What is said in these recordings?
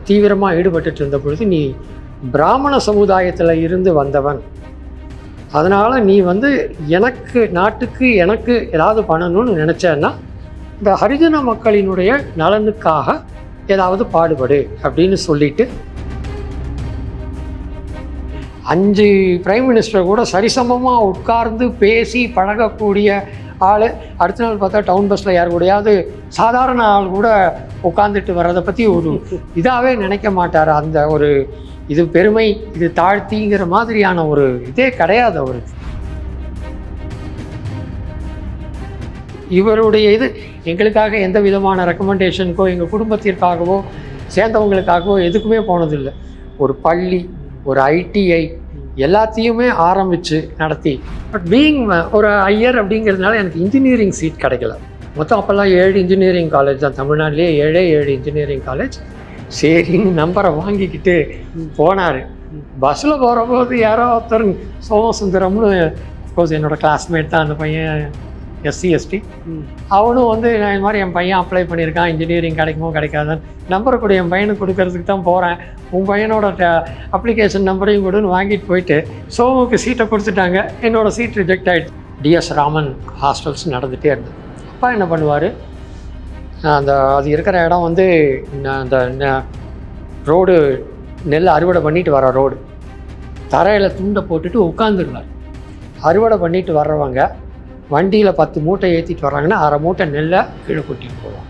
தீவிரமாக ஈடுபட்டுட்டு இருந்த பொழுது நீ பிராமண சமுதாயத்தில் இருந்து வந்தவன் அதனால் நீ வந்து எனக்கு நாட்டுக்கு எனக்கு ஏதாவது பண்ணணும்னு நினச்சேன்னா இந்த ஹரிஜன மக்களினுடைய நலனுக்காக ஏதாவது பாடுபடு அப்படின்னு சொல்லிட்டு அஞ்சு பிரைம் மினிஸ்டர் கூட சரிசமமாக உட்கார்ந்து பேசி பழகக்கூடிய ஆள் அடுத்த நாள் பார்த்தா டவுன் பஸ்ஸில் யார் கூடயாவது சாதாரண ஆள் கூட உட்காந்துட்டு வர்றதை பற்றி ஒரு இதாகவே நினைக்க மாட்டார் அந்த ஒரு இது பெருமை இது தாழ்த்திங்கிற மாதிரியான ஒரு இதே கிடையாது அவருக்கு இவருடைய இது எங்களுக்காக எந்த விதமான ரெக்கமெண்டேஷனுக்கோ எங்கள் குடும்பத்திற்காகவோ சேர்ந்தவங்களுக்காகவோ எதுக்குமே போனதில்லை ஒரு பள்ளி ஒரு ஐடிஐ எல்லாத்தையுமே ஆரம்பித்து நடத்தி பட் பீயிங் ஒரு ஐயர் அப்படிங்கிறதுனால எனக்கு இன்ஜினியரிங் சீட் கிடைக்கல மொத்தம் அப்போல்லாம் ஏழு இன்ஜினியரிங் காலேஜ் தான் தமிழ்நாட்டிலேயே ஏழே ஏழு இன்ஜினியரிங் காலேஜ் சரின்னு நம்பரை வாங்கிக்கிட்டு போனார் பஸ்ஸில் போகிறபோது யாரோ ஒருத்தர் சோமசுந்தரம்னு கோர்ஸ் என்னோட கிளாஸ்மேட் தான் அந்த பையன் எஸ்சி எஸ்டி அவனும் வந்து நான் இந்த மாதிரி என் பையன் அப்ளை பண்ணியிருக்கான் இன்ஜினியரிங் கிடைக்குமோ கிடைக்காதான்னு நம்பரை கூட என் பையனுக்கு கொடுக்கறதுக்கு தான் போகிறேன் உன் பையனோட அப்ளிகேஷன் நம்பரையும் கொடுன்னு வாங்கிட்டு போயிட்டு சோமுக்கு சீட்டை கொடுத்துட்டாங்க என்னோட சீட் ரிஜெக்ட் ஆகிடுச்சு டிஎஸ் ராமன் ஹாஸ்டல்ஸ் நடந்துகிட்டே இருந்தது அப்பா என்ன பண்ணுவார் அந்த அது இருக்கிற இடம் வந்து ந- அந்த ந- ரோடு நெல் அறுவடை பண்ணிட்டு வர ரோடு தரையில் துண்டை போட்டுட்டு உட்காந்துருவார் அறுவடை பண்ணிட்டு வர்றவங்க வண்டியில் பத்து மூட்டை ஏற்றிட்டு வர்றாங்கன்னா அரை மூட்டை நெல்லை கீழே கொட்டிட்டு போவாங்க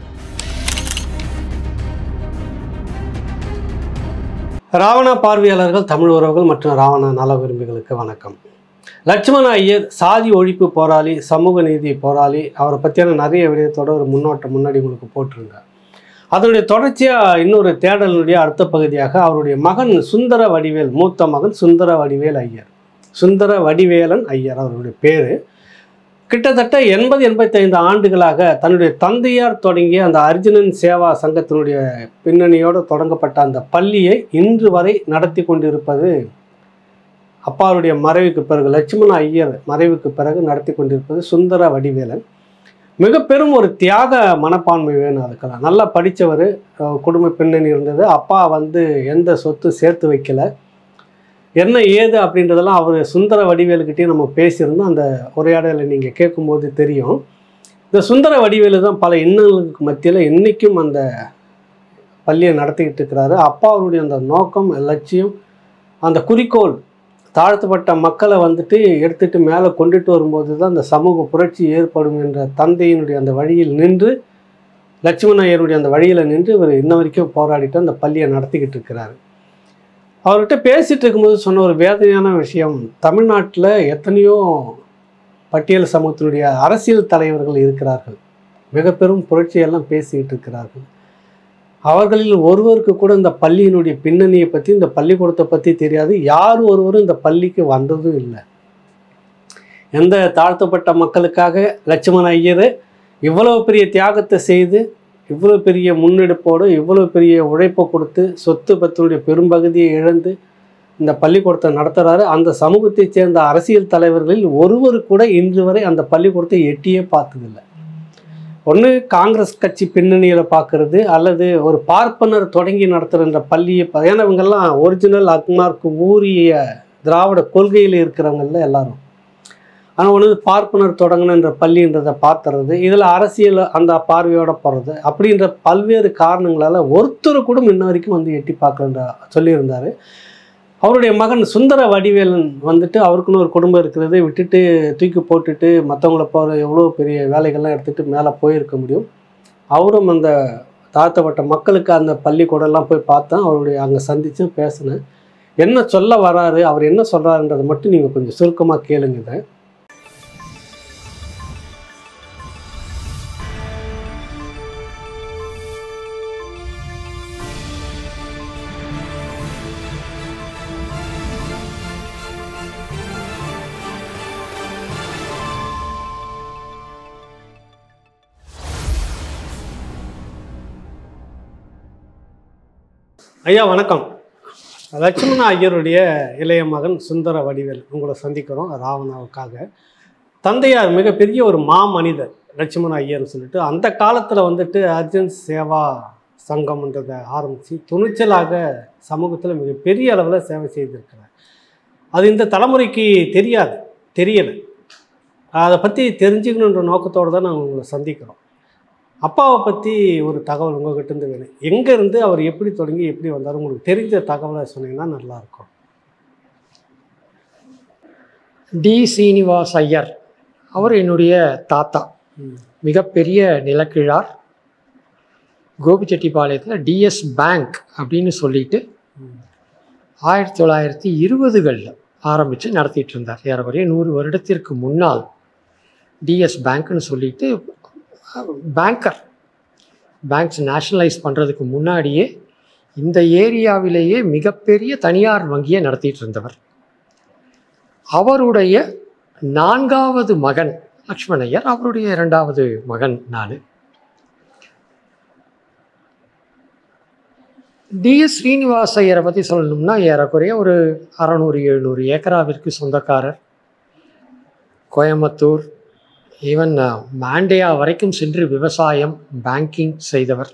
ராவணா பார்வையாளர்கள் தமிழ் உறவுகள் மற்றும் ராவண நல விரும்பிகளுக்கு வணக்கம் லட்சுமண ஐயர் சாதி ஒழிப்பு போராளி சமூக நீதி போராளி அவரை பற்றியான நிறைய விடயத்தோட ஒரு முன்னோட்டம் முன்னாடி உங்களுக்கு போட்டிருங்க அதனுடைய தொடர்ச்சியாக இன்னொரு தேடலுடைய அடுத்த பகுதியாக அவருடைய மகன் சுந்தர வடிவேல் மூத்த மகன் சுந்தர வடிவேல் ஐயர் சுந்தர வடிவேலன் ஐயர் அவருடைய பேர் கிட்டத்தட்ட எண்பது எண்பத்தைந்து ஆண்டுகளாக தன்னுடைய தந்தையார் தொடங்கிய அந்த அர்ஜுனன் சேவா சங்கத்தினுடைய பின்னணியோடு தொடங்கப்பட்ட அந்த பள்ளியை இன்று வரை நடத்தி கொண்டிருப்பது அப்பாவுடைய மறைவுக்கு பிறகு லட்சுமண ஐயர் மறைவுக்கு பிறகு நடத்தி கொண்டிருப்பது சுந்தர வடிவேலன் மிக பெரும் ஒரு தியாக மனப்பான்மை வேணும் அதுக்கெல்லாம் நல்லா படித்தவர் குடும்ப பின்னணி இருந்தது அப்பா வந்து எந்த சொத்து சேர்த்து வைக்கல என்ன ஏது அப்படின்றதெல்லாம் அவர் சுந்தர வடிவேலுக்கிட்டே நம்ம பேசியிருந்தோம் அந்த உரையாடலை நீங்கள் கேட்கும்போது தெரியும் இந்த சுந்தர வடிவேலு தான் பல இன்னல்களுக்கு மத்தியில் இன்றைக்கும் அந்த பள்ளியை நடத்திக்கிட்டு இருக்கிறாரு அப்பா அவருடைய அந்த நோக்கம் லட்சியம் அந்த குறிக்கோள் தாழ்த்தப்பட்ட மக்களை வந்துட்டு எடுத்துட்டு மேலே கொண்டுட்டு வரும்போது தான் அந்த சமூக புரட்சி ஏற்படும் என்ற தந்தையினுடைய அந்த வழியில் நின்று லட்சுமண ஐயருடைய அந்த வழியில் நின்று இவர் இன்ன வரைக்கும் போராடிட்டு அந்த பள்ளியை நடத்திக்கிட்டு இருக்கிறாரு அவர்கிட்ட பேசிட்டு இருக்கும்போது சொன்ன ஒரு வேதனையான விஷயம் தமிழ்நாட்டில் எத்தனையோ பட்டியல் சமூகத்தினுடைய அரசியல் தலைவர்கள் இருக்கிறார்கள் மிக பெரும் புரட்சியெல்லாம் பேசிக்கிட்டு இருக்கிறார்கள் அவர்களில் ஒருவருக்கு கூட இந்த பள்ளியினுடைய பின்னணியை பற்றி இந்த பள்ளிக்கூடத்தை பற்றி தெரியாது யார் ஒருவரும் இந்த பள்ளிக்கு வந்ததும் இல்லை எந்த தாழ்த்தப்பட்ட மக்களுக்காக லட்சுமண ஐயர் இவ்வளவு பெரிய தியாகத்தை செய்து இவ்வளோ பெரிய முன்னெடுப்போடு இவ்வளோ பெரிய உழைப்பை கொடுத்து சொத்து பத்தினுடைய பெரும்பகுதியை இழந்து இந்த பள்ளிக்கூடத்தை நடத்துகிறாரு அந்த சமூகத்தைச் சேர்ந்த அரசியல் தலைவர்களில் ஒருவர் கூட இன்று வரை அந்த பள்ளிக்கூடத்தை எட்டியே பார்த்ததில்லை ஒன்று காங்கிரஸ் கட்சி பின்னணியில் பார்க்கறது அல்லது ஒரு பார்ப்பனர் தொடங்கி நடத்துகிற இந்த பள்ளியை ப- ஏன்னா இவங்கெல்லாம் ஒரிஜினல் அக்மார்க்கு ஊறிய திராவிட கொள்கையில் இருக்கிறவங்கள எல்லாரும் ஆனால் ஒன்று பார்ப்பனர் தொடங்கினன்ற பள்ளின்றதை பார்த்துறது இதில் அரசியல் அந்த பார்வையோட போகிறது அப்படின்ற பல்வேறு காரணங்களால் ஒருத்தர் கூட இன்ன வரைக்கும் வந்து எட்டி பார்க்கலன்ற சொல்லியிருந்தார் அவருடைய மகன் சுந்தர வடிவேலன் வந்துட்டு அவருக்குன்னு ஒரு குடும்பம் இருக்கிறது விட்டுட்டு தூக்கி போட்டுட்டு மற்றவங்கள போகிற எவ்வளோ பெரிய வேலைகள்லாம் எடுத்துகிட்டு மேலே போயிருக்க முடியும் அவரும் அந்த தாழ்த்தப்பட்ட மக்களுக்கு அந்த பள்ளிக்கூடம்லாம் போய் பார்த்தேன் அவருடைய அங்கே சந்தித்து பேசினேன் என்ன சொல்ல வராரு அவர் என்ன சொல்கிறாருன்றதை மட்டும் நீங்கள் கொஞ்சம் சுருக்கமாக கேளுங்க இதை ஐயா வணக்கம் லட்சுமண ஐயருடைய இளைய மகன் சுந்தர வடிவேல் உங்களை சந்திக்கிறோம் ராவணாவுக்காக தந்தையார் மிகப்பெரிய ஒரு மாமனிதர் லட்சுமண ஐயர்னு சொல்லிட்டு அந்த காலத்தில் வந்துட்டு அர்ஜுன் சேவா சங்கம்ன்றதை ஆரம்பித்து துணிச்சலாக சமூகத்தில் மிகப்பெரிய அளவில் சேவை செய்திருக்கிறார் அது இந்த தலைமுறைக்கு தெரியாது தெரியலை அதை பற்றி தெரிஞ்சுக்கணுன்ற நோக்கத்தோடு தான் நாங்கள் உங்களை சந்திக்கிறோம் அப்பாவை பற்றி ஒரு தகவல் உங்ககிட்ட இருந்து வேணும் எங்கேருந்து அவர் எப்படி தொடங்கி எப்படி வந்தார் உங்களுக்கு தெரிஞ்ச தகவலை சொன்னீங்கன்னா நல்லாயிருக்கும் டி சீனிவாஸ் ஐயர் அவர் என்னுடைய தாத்தா ம். மிகப்பெரிய நிலக்கிழார் கோபிச்செட்டிப்பாளையத்தில் டிஎஸ் பேங்க் அப்படின்னு சொல்லிட்டு ம். ஆயிரத்தி தொள்ளாயிரத்தி இருபதுகளில் ஆரம்பித்து நடத்திட்டு இருந்தார் ஏறக்குறைய நூறு வருடத்திற்கு முன்னால் டிஎஸ் பேங்க்னு சொல்லிட்டு பேங்கர் பேங்க்ஸ் நேஷனலைஸ் பண்ணுறதுக்கு முன்னாடியே இந்த ஏரியாவிலேயே மிகப்பெரிய தனியார் வங்கியை நடத்திட்டு இருந்தவர் அவருடைய நான்காவது மகன் லக்ஷ்மணையர் அவருடைய இரண்டாவது மகன் நான் டிஎஸ் ஸ்ரீனிவாச ஐயரை பற்றி சொல்லணும்னா ஏறக்குறைய ஒரு அறநூறு எழுநூறு ஏக்கராவிற்கு சொந்தக்காரர் கோயம்புத்தூர் ஈவன் மாண்டேயா வரைக்கும் சென்று விவசாயம் பேங்கிங் செய்தவர்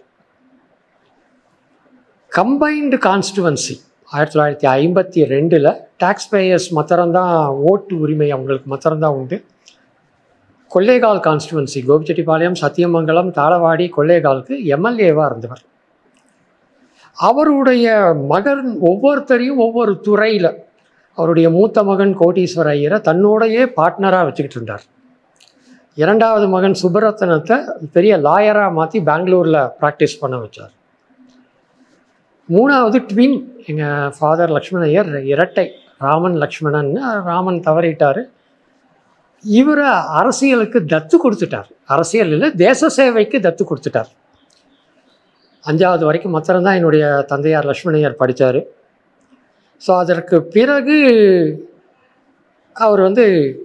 கம்பைன்டு கான்ஸ்டுவன்சி ஆயிரத்தி தொள்ளாயிரத்தி ஐம்பத்தி ரெண்டில் டேக்ஸ் பேயர்ஸ் மாத்திரம்தான் ஓட்டு உரிமை அவங்களுக்கு மாத்திரம்தான் உண்டு கொள்ளைகால் கான்ஸ்டுவன்சி கோபிச்செட்டிப்பாளையம் சத்தியமங்கலம் தாளவாடி கொள்ளைகாலுக்கு எம்எல்ஏவாக இருந்தவர் அவருடைய மகன் ஒவ்வொருத்தரையும் ஒவ்வொரு துறையில் அவருடைய மூத்த மகன் கோட்டீஸ்வர ஐயரை தன்னோடையே பார்ட்னராக வச்சுக்கிட்டு இருந்தார் இரண்டாவது மகன் சுப்பரத்தனத்தை பெரிய லாயராக மாற்றி பெங்களூரில் ப்ராக்டிஸ் பண்ண வச்சார் மூணாவது ட்வின் எங்கள் ஃபாதர் லக்ஷ்மண ஐயர் இரட்டை ராமன் லக்ஷ்மணன் ராமன் தவறிட்டார் இவரை அரசியலுக்கு தத்து கொடுத்துட்டார் அரசியல் இல்லை தேச சேவைக்கு தத்து கொடுத்துட்டார் அஞ்சாவது வரைக்கும் மாத்திரம்தான் என்னுடைய தந்தையார் லக்ஷ்மணையர் படித்தார் ஸோ அதற்கு பிறகு அவர் வந்து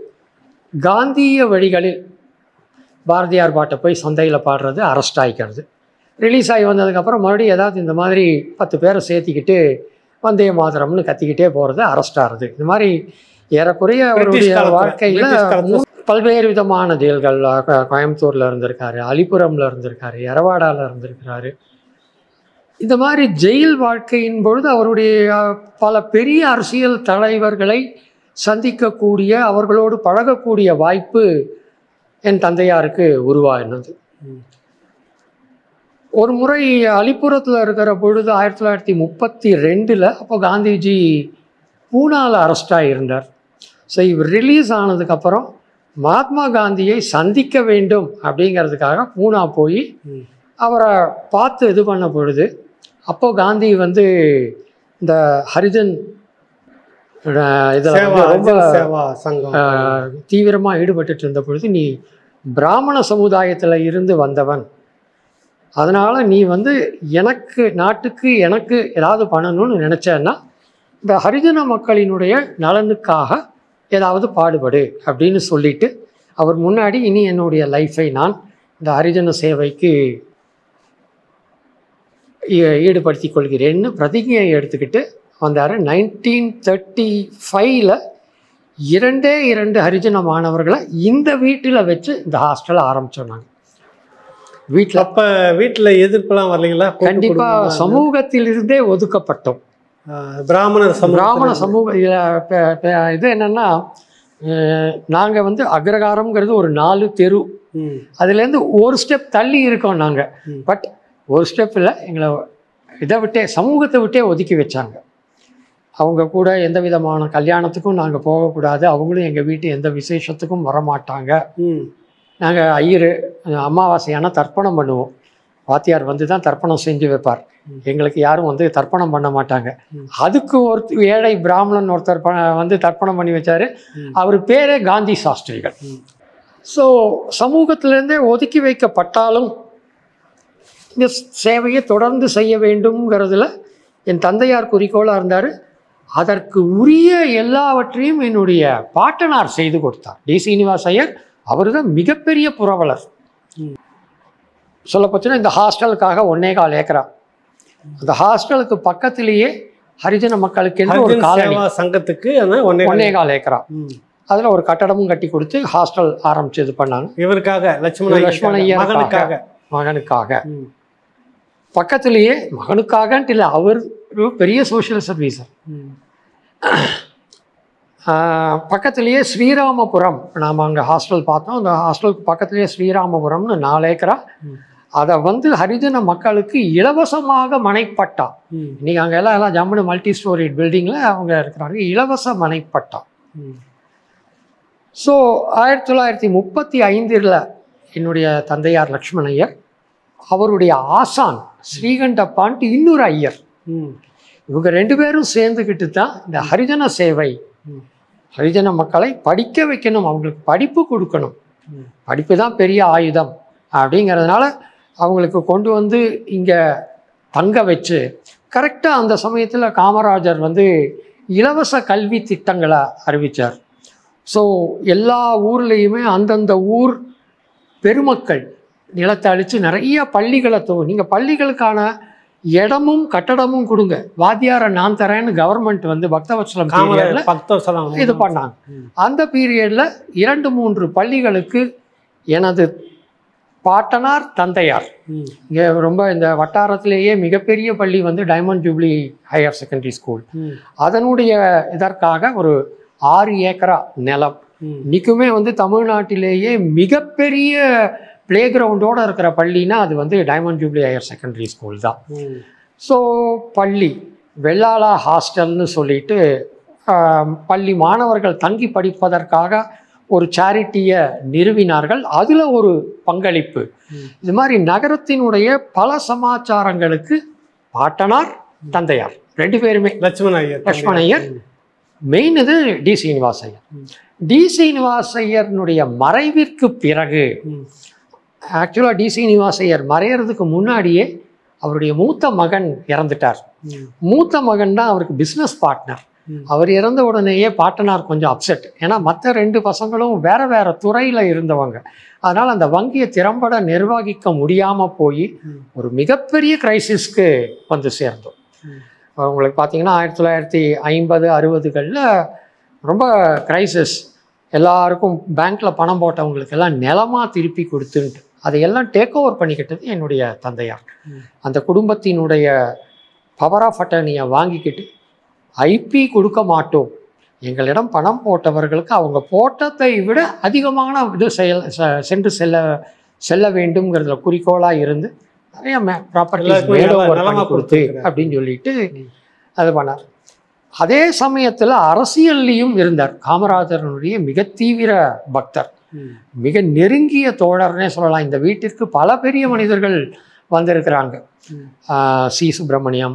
காந்திய வழிகளில் பாரதியார் பாட்டை போய் சந்தையில் பாடுறது அரெஸ்ட் ஆகிக்கிறது ரிலீஸ் ஆகி வந்ததுக்கப்புறம் மறுபடியும் ஏதாவது இந்த மாதிரி பத்து பேரை சேர்த்திக்கிட்டு வந்தே மாதரம்னு கத்திக்கிட்டே போகிறது அரெஸ்ட் ஆகிறது இந்த மாதிரி ஏறக்குறைய அவருடைய காலத்துல, வாழ்க்கையில் பிரிட்டிஷ் காலத்துல பல்வேறு விதமான ஜெயில்கள் க- கோயம்புத்தூர்ல இருந்திருக்காரு அலிபுரம்ல இருந்திருக்காரு எரவாடால இருந்திருக்கிறாரு இந்த மாதிரி ஜெயில் வாழ்க்கையின் பொழுது அவருடைய அஹ், பல பெரிய அரசியல் தலைவர்களை சந்திக்கக்கூடிய அவர்களோடு பழகக்கூடிய வாய்ப்பு என் தந்தையாருக்கு உருவாகினது ம். ஒரு முறை அலிபுரத்தில் இருக்கிற பொழுது ஆயிரத்தி தொள்ளாயிரத்தி முப்பத்தி ரெண்டில் அப்போ காந்திஜி பூனாவில் அரெஸ்டாக இருந்தார் ஸோ இவர் ரிலீஸ் ஆனதுக்கப்புறம் மகாத்மா காந்தியை சந்திக்க வேண்டும் அப்படிங்கிறதுக்காக பூனா போய் ம். அவரை பார்த்து இது பண்ண பொழுது அப்போ காந்தி வந்து இந்த ஹரிஜன் இதில் சேவா ரொம்ப அர்ஜுன் சேவா சங்கம் தீவிரமாக ஈடுபட்டுட்டு இருந்த பொழுது நீ பிராமண சமுதாயத்தில் இருந்து வந்தவன் அதனால் நீ வந்து எனக்கு நாட்டுக்கு எனக்கு ஏதாவது பண்ணணும்னு நினச்சேன்னா இந்த ஹரிஜன மக்களினுடைய நலனுக்காக ஏதாவது பாடுபடு அப்படின்னு சொல்லிட்டு அவர் முன்னாடி இனி என்னுடைய லைஃப்பை நான் இந்த ஹரிஜன சேவைக்கு ஈ- ஈடுபடுத்திக் கொள்கிறேன்னு பிரதிஜையை எடுத்துக்கிட்டு வந்தார் நைன்டீன் தேர்ட்டி ஃபைவ்ல இரண்டே இரண்டு ஹரிஜன மாணவர்களை இந்த வீட்டில் வச்சு இந்த ஹாஸ்டலை ஆரம்பித்தோம் நாங்கள் வீட்டில் அப்ப வீட்டுல எதிர்ப்புலாம் வரலைங்களா கூட்டு கண்டிப்பாக குடும்பமா? சமூகத்திலிருந்தே ஒதுக்கப்பட்டோம் ஆஹ் பிராமணர் சமூகம் பிராமண சமூக இதுல ப- ப- இது என்னன்னா நாங்கள் வந்து அக்ரகாரம்ங்கிறது ஒரு நாலு தெரு ம், அதுலேருந்து ஒரு ஸ்டெப் தள்ளி இருக்கோம் நாங்கள் ம். பட் ஒரு ஸ்டெப்பில் எங்களை இதை விட்டே சமூகத்தை விட்டே ஒதுக்கி வச்சாங்க அவங்க கூட எந்த விதமான கல்யாணத்துக்கும் நாங்கள் போகக்கூடாது அவங்களும் எங்கள் வீட்டு எந்த விசேஷத்துக்கும் வரமாட்டாங்க ம், நாங்கள் ஐயர் அமாவாசையான தர்ப்பணம் பண்ணுவோம் வாத்தியார் வந்து தான் தர்ப்பணம் செஞ்சு வைப்பார் ம். எங்களுக்கு யாரும் வந்து தர்ப்பணம் பண்ண மாட்டாங்க ம். அதுக்கு ஒரு ஏழை பிராமணன் ஒருத்தர் ப- வந்து தர்ப்பணம் பண்ணி வச்சாரு ம். அவர் பேரே காந்தி சாஸ்திரிகள் ம். ஸோ சமூகத்திலேருந்தே ஒதுக்கி வைக்கப்பட்டாலும் இந்த சேவையை தொடர்ந்து செய்ய வேண்டும்ங்கிறதுல என் தந்தையார் குறிக்கோளாக இருந்தார் அதற்கு உரிய எல்லாவற்றையும் என்னுடைய பாட்டனார் செய்து கொடுத்தார் டி சீனிவாஸ் ஐயர் அவர் தான் மிகப்பெரிய புரவலர் ம். சொல்லப்போச்சுன்னா இந்த ஹாஸ்டலுக்காக ஒன்னே கால் ஏக்கரா அந்த ஹாஸ்டலுக்கு பக்கத்திலேயே ஹரிஜன மக்களுக்கு என்று ஒரு அர்ஜுன் காலனி சேவா சங்கத்துக்கு ஆனா ஒன்னே ஒன்னே கால் ஏக்கரா ம். அதில் ஒரு கட்டடமும் கட்டி கொடுத்து ஹாஸ்டல் ஆரம்பிச்சு இது பண்ணாங்க இவருக்காக லட்சுமண லட்சுமண ஐயருக்காக, ஐயருக்காக. மகனுக்காக மகனுக்காக ம், பக்கத்துலேயே மகனுக்காகன்ட்டு இல்லை அவர் ஒரு பெரிய சோஷியல் சர்வீஸர் ம். பக்கத்துலேயே ஸ்ரீராமபுரம் நாம் அங்கே ஹாஸ்டல் பார்த்தோம் அந்த ஹாஸ்டலுக்கு பக்கத்துலேயே ஸ்ரீராமபுரம்னு நாலு ஏக்கரா ம். அதை வந்து ஹரிஜன மக்களுக்கு இலவசமாக மனைப்பட்டா ம். இன்னைக்கு அங்கே எல்லாம் எல்லாம் ஜம்முனு மல்டி ஸ்டோரி பில்டிங்கில் அவங்க இருக்கிறாங்க இலவச மனைப்பட்டா ம். ஸோ ஆயிரத்தி தொள்ளாயிரத்தி முப்பத்தி ஐந்தில் என்னுடைய தந்தையார் லக்ஷ்மணையர் அவருடைய ஆசான் ஸ்ரீகண்டப்பான்ட்டு இன்னொரு ஐயர் ம். இவங்க ரெண்டு பேரும் சேர்ந்துக்கிட்டு தான் இந்த ஹரிஜன சேவை ம். ஹரிஜன மக்களை படிக்க வைக்கணும் அவங்களுக்கு படிப்பு கொடுக்கணும் ம். படிப்பு தான் பெரிய ஆயுதம் அப்படிங்கிறதுனால அவங்களுக்கு கொண்டு வந்து இங்கே தங்க வச்சு கரெக்டாக அந்த சமயத்தில் காமராஜர் வந்து இலவச கல்வி திட்டங்களை அறிவித்தார் ஸோ எல்லா ஊர்லேயுமே அந்தந்த ஊர் பெருமக்கள் நிலத்தை அழித்து நிறைய பள்ளிகளை தோ நீங்கள் பள்ளிகளுக்கான இடமும் கட்டடமும் கொடுங்க வாத்தியாரை நான் தரேன்னு கவர்மெண்ட் வந்து பக்தவத்சலம் periodல காமராஜர் பத்து வருஷம் இது பண்ணாங்க ம். அந்த பீரியடில் இரண்டு மூன்று பள்ளிகளுக்கு எனது பாட்டனார் தந்தையார் ம். இங்கே ரொம்ப இந்த வட்டாரத்திலேயே மிகப்பெரிய பள்ளி வந்து diamond jubilee higher secondary school ம். அதனுடைய இதற்காக ஒரு ஆறு ஏக்கரா நிலம் ம். இன்றைக்குமே வந்து தமிழ்நாட்டிலேயே மிகப்பெரிய பிளே கிரவுண்டோடு இருக்கிற பள்ளினா அது வந்து diamond jubilee higher secondary school தான் ம். ஸோ பள்ளி வெள்ளாளா ஹாஸ்டல்னு சொல்லிட்டு ஆம், பள்ளி மாணவர்கள் தங்கி படிப்பதற்காக ஒரு சேரிட்டியை நிறுவினார்கள் அதில் ஒரு பங்களிப்பு ம். இது மாதிரி நகரத்தினுடைய பல சமாச்சாரங்களுக்கு பாட்டனார் தந்தையார் ரெண்டு பேருமே லட்சுமண ஐயர் லட்சுமண ஐயர் மெயின் இது டி சீனிவாச ஐயர் ம். டி சீனிவாச ஐயர்னுடைய மறைவிற்கு பிறகு ம். ஆக்சுவலாக டி சீனிவாச ஐயர் மறையறதுக்கு முன்னாடியே அவருடைய மூத்த மகன் இறந்துட்டார் ம். மூத்த மகன் தான் அவருக்கு பிஸ்னஸ் பார்ட்னர் ம். அவர் இறந்த உடனேயே பாட்டனார் கொஞ்சம் அப்செட் ஏன்னா மற்ற ரெண்டு பசங்களும் வேற வேற துறையில் இருந்தவங்க அதனால் அந்த வங்கியை திறம்பட நிர்வகிக்க முடியாமல் போய் ம். ஒரு மிகப்பெரிய கிரைசிஸ்க்கு வந்து சேர்ந்தோம் ம். உங்களுக்கு பார்த்தீங்கன்னா ஆயிரத்தி தொள்ளாயிரத்தி ஐம்பது அறுபதுகளில் ரொம்ப கிரைசிஸ் எல்லாருக்கும் பேங்க்கில் பணம் போட்டவங்களுக்கு எல்லாம் நிலமா திருப்பி கொடுத்துன்ட்டு அதையெல்லாம் டேக் ஓவர் பண்ணிக்கிட்டது என்னுடைய தந்தையார் ம். அந்த குடும்பத்தினுடைய பவர் ஆஃப் அட்டர்னியை வாங்கிக்கிட்டு ஐபி கொடுக்க மாட்டோம் எங்களிடம் பணம் போட்டவர்களுக்கு அவங்க போட்டதை விட அதிகமான இது செயல் செ- சென்று செல்ல செல்ல வேண்டும்ங்கிறதுல குறிக்கோளாக இருந்து நிறைய ப்ராப்பர்ட்டிஸ் எல்லாருக்கும் மேட் நிலம் ஓவர் நிலமா பண்ணி கொடுத்து கொடுத்திருக்கிறார். அப்படின்னு சொல்லிட்டு ம். அது பண்ணார் அதே சமயத்தில் அரசியல்லையும் இருந்தார் காமராஜரனுடைய மிக தீவிர பக்தர் ம். மிக நெருங்கிய தோழர்னே சொல்லலாம் இந்த வீட்டிற்கு பல பெரிய மனிதர்கள் வந்திருக்கிறாங்க ம். ஆஹ் சி சுப்பிரமணியம்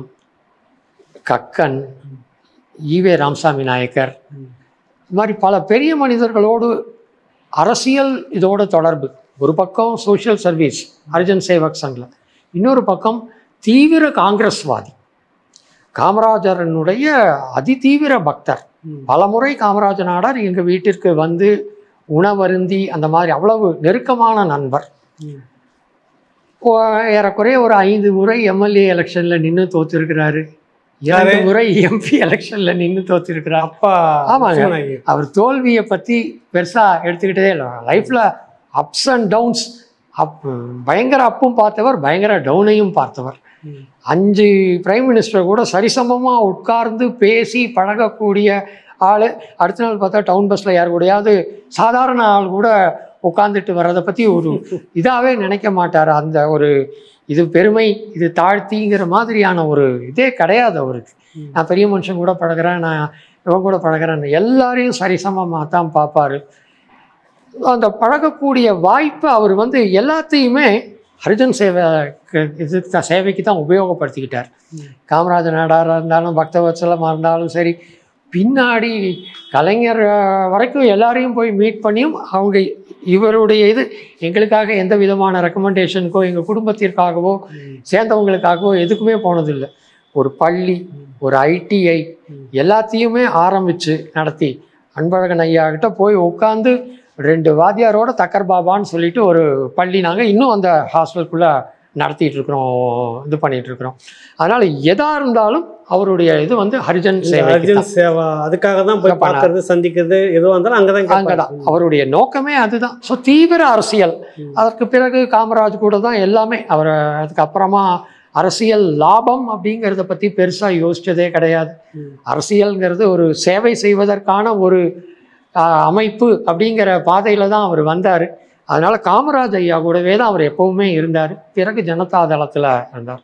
கக்கன் ஈவே ராமசாமி நாயக்கர் ம். இது மாதிரி பல பெரிய மனிதர்களோடு அரசியல் இதோட தொடர்பு ஒரு பக்கம் சோஷியல் சர்வீஸ் ஹரிஜன் சேவக் சங்கில் இன்னொரு பக்கம் தீவிர காங்கிரஸ்வாதி காமராஜரனுடைய அதிதீவிர பக்தர் ம். பலமுறை காமராஜ நாடார் எங்கள் வீட்டிற்கு வந்து உணவருந்தி அந்த மாதிரி அவ்வளவு நெருக்கமான நண்பர் ம். ஓ- ஏறக்குறைய ஒரு ஐந்து முறை எம்எல்ஏ எலெக்ஷனில் நின்று தோத்துருக்கிறாரு இரண்டு யாரு? முறை எம்பி எலெக்ஷனில் நின்று தோத்துருக்கிறார் அப்பா ஆமாங்க. லட்சுமண ஐயர் அவர் தோல்வியை பற்றி பெருசாக எடுத்துக்கிட்டதே இல்லை லைஃப்பில் அப்ஸ் அண்ட் டவுன்ஸ் அப் பயங்கர அப்பும் பார்த்தவர் பயங்கர டவுனையும் பார்த்தவர் ம். அஞ்சு பிரைம் மினிஸ்டர் கூட சரிசமமாக உட்கார்ந்து பேசி பழகக்கூடிய ஆள் அடுத்த நாள் பார்த்தா டவுன் பஸ்ஸில் யார் கூடயாவது சாதாரண ஆள் கூட உட்காந்துட்டு வர்றதை பற்றி ஒரு இதாகவே நினைக்க மாட்டார் அந்த ஒரு இது பெருமை இது தாழ்த்திங்கிற மாதிரியான ஒரு இதே கிடையாது அவருக்கு ம். நான் பெரிய மனுஷன் கூட பழகுறேன் நான் இவன் கூட பழகுறேன் எல்லாரையும் சரிசமமாக தான் பார்ப்பாரு அந்த பழகக்கூடிய வாய்ப்பை அவர் வந்து எல்லாத்தையுமே ஹரிஜன் சேவை இது தான் சேவைக்கு தான் உபயோகப்படுத்திக்கிட்டார் ம். காமராஜர் நாடாராக இருந்தாலும் பக்தவத்சலமாக இருந்தாலும் சரி பின்னாடி கலைஞர் அஹ், வரைக்கும் எல்லாரையும் போய் மீட் பண்ணியும் அவங்க இவருடைய இது எங்களுக்காக எந்த விதமான ரெக்கமெண்டேஷனுக்கோ எங்கள் குடும்பத்திற்காகவோ ம். சேர்ந்தவங்களுக்காகவோ எதுக்குமே போனதில்லை ஒரு பள்ளி ஒரு ஐடிஐ ம். எல்லாத்தையுமே ஆரம்பித்து நடத்தி அன்பழகன் ஐயா கிட்ட போய் உட்காந்து ரெண்டு வாத்தியாரோட தக்கர் பாபான்னு சொல்லிட்டு ஒரு பள்ளி நாங்கள் இன்னும் அந்த ஹாஸ்டலுக்குள்ளே நடத்திட்டு இருக்கிறோம் இது பண்ணிட்டு இருக்கிறோம் அதனால எதா இருந்தாலும் அவருடைய இது வந்து ஹரிஜன் இந்த சேவை அர்ஜுன் சேவா அதுக்காக தான் போய் இங்க பண்ணார். பார்க்கறது சந்திக்கிறது எதுவாக இருந்தாலும் அங்கதான் அங்கதான் கேட்பாங்க. அவருடைய நோக்கமே அதுதான் ஸோ தீவிர அரசியல் ம். அதற்கு பிறகு காமராஜ் கூட தான் எல்லாமே அவர் அதுக்கு அப்புறமா அரசியல் லாபம் அப்படிங்கிறத பற்றி பெருசாக யோசிச்சதே கிடையாது ம். அரசியல்ங்கிறது ஒரு சேவை செய்வதற்கான ஒரு ஆஹ், அமைப்பு அப்படிங்கிற பாதையில் தான் அவர் வந்தார் அதனால் காமராஜ் ஐயா கூடவே தான் அவர் எப்பவுமே இருந்தார் பிறகு ஜனதா தளத்தில் இருந்தார்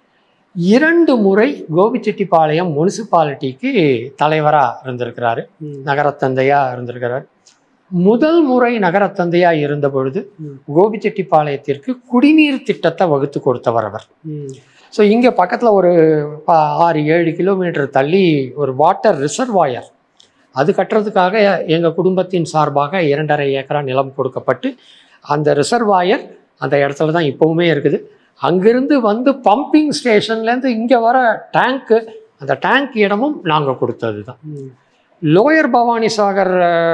இரண்டு முறை கோபிச்செட்டிப்பாளையம் முனிசிபாலிட்டிக்கு தலைவராக இருந்திருக்கிறாரு ம். நகரத்தந்தையாக இருந்திருக்கிறார் முதல் முறை நகரத்தந்தையாக இருந்த பொழுது ம். கோபிச்செட்டிப்பாளையத்திற்கு குடிநீர் திட்டத்தை வகுத்து கொடுத்தவர் அவர் ம். ஸோ இங்கே பக்கத்தில் ஒரு ப- ஆறு ஏழு கிலோமீட்டர் தள்ளி ஒரு வாட்டர் ரிசர்வாயர் அது கட்டுறதுக்காக எங்கள் குடும்பத்தின் சார்பாக இரண்டரை ஏக்கரா நிலம் கொடுக்கப்பட்டு அந்த ரிசர்வாயர் அந்த இடத்துல தான் இப்போவுமே இருக்குது அங்கிருந்து வந்து பம்பிங் ஸ்டேஷன்லேருந்து இங்கே வர டேங்க்கு அந்த டேங்க் இடமும் நாங்கள் கொடுத்தது தான் ம். லோயர் பவானி சாகர்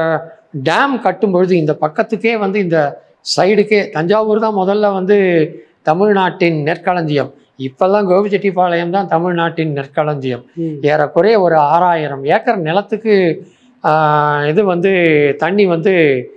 டேம் கட்டும்பொழுது இந்த பக்கத்துக்கே வந்து இந்த சைடுக்கே தஞ்சாவூர் தான் முதல்ல வந்து தமிழ்நாட்டின் நெற்களஞ்சியம் இப்போல்லாம் கோபிச்செட்டிப்பாளையம் தான் தமிழ்நாட்டின் நெற்களஞ்சியம் ம். ஏறக்குறைய ஒரு ஆறாயிரம் ஏக்கர் நிலத்துக்கு ஆஹ், இது வந்து தண்ணி வந்து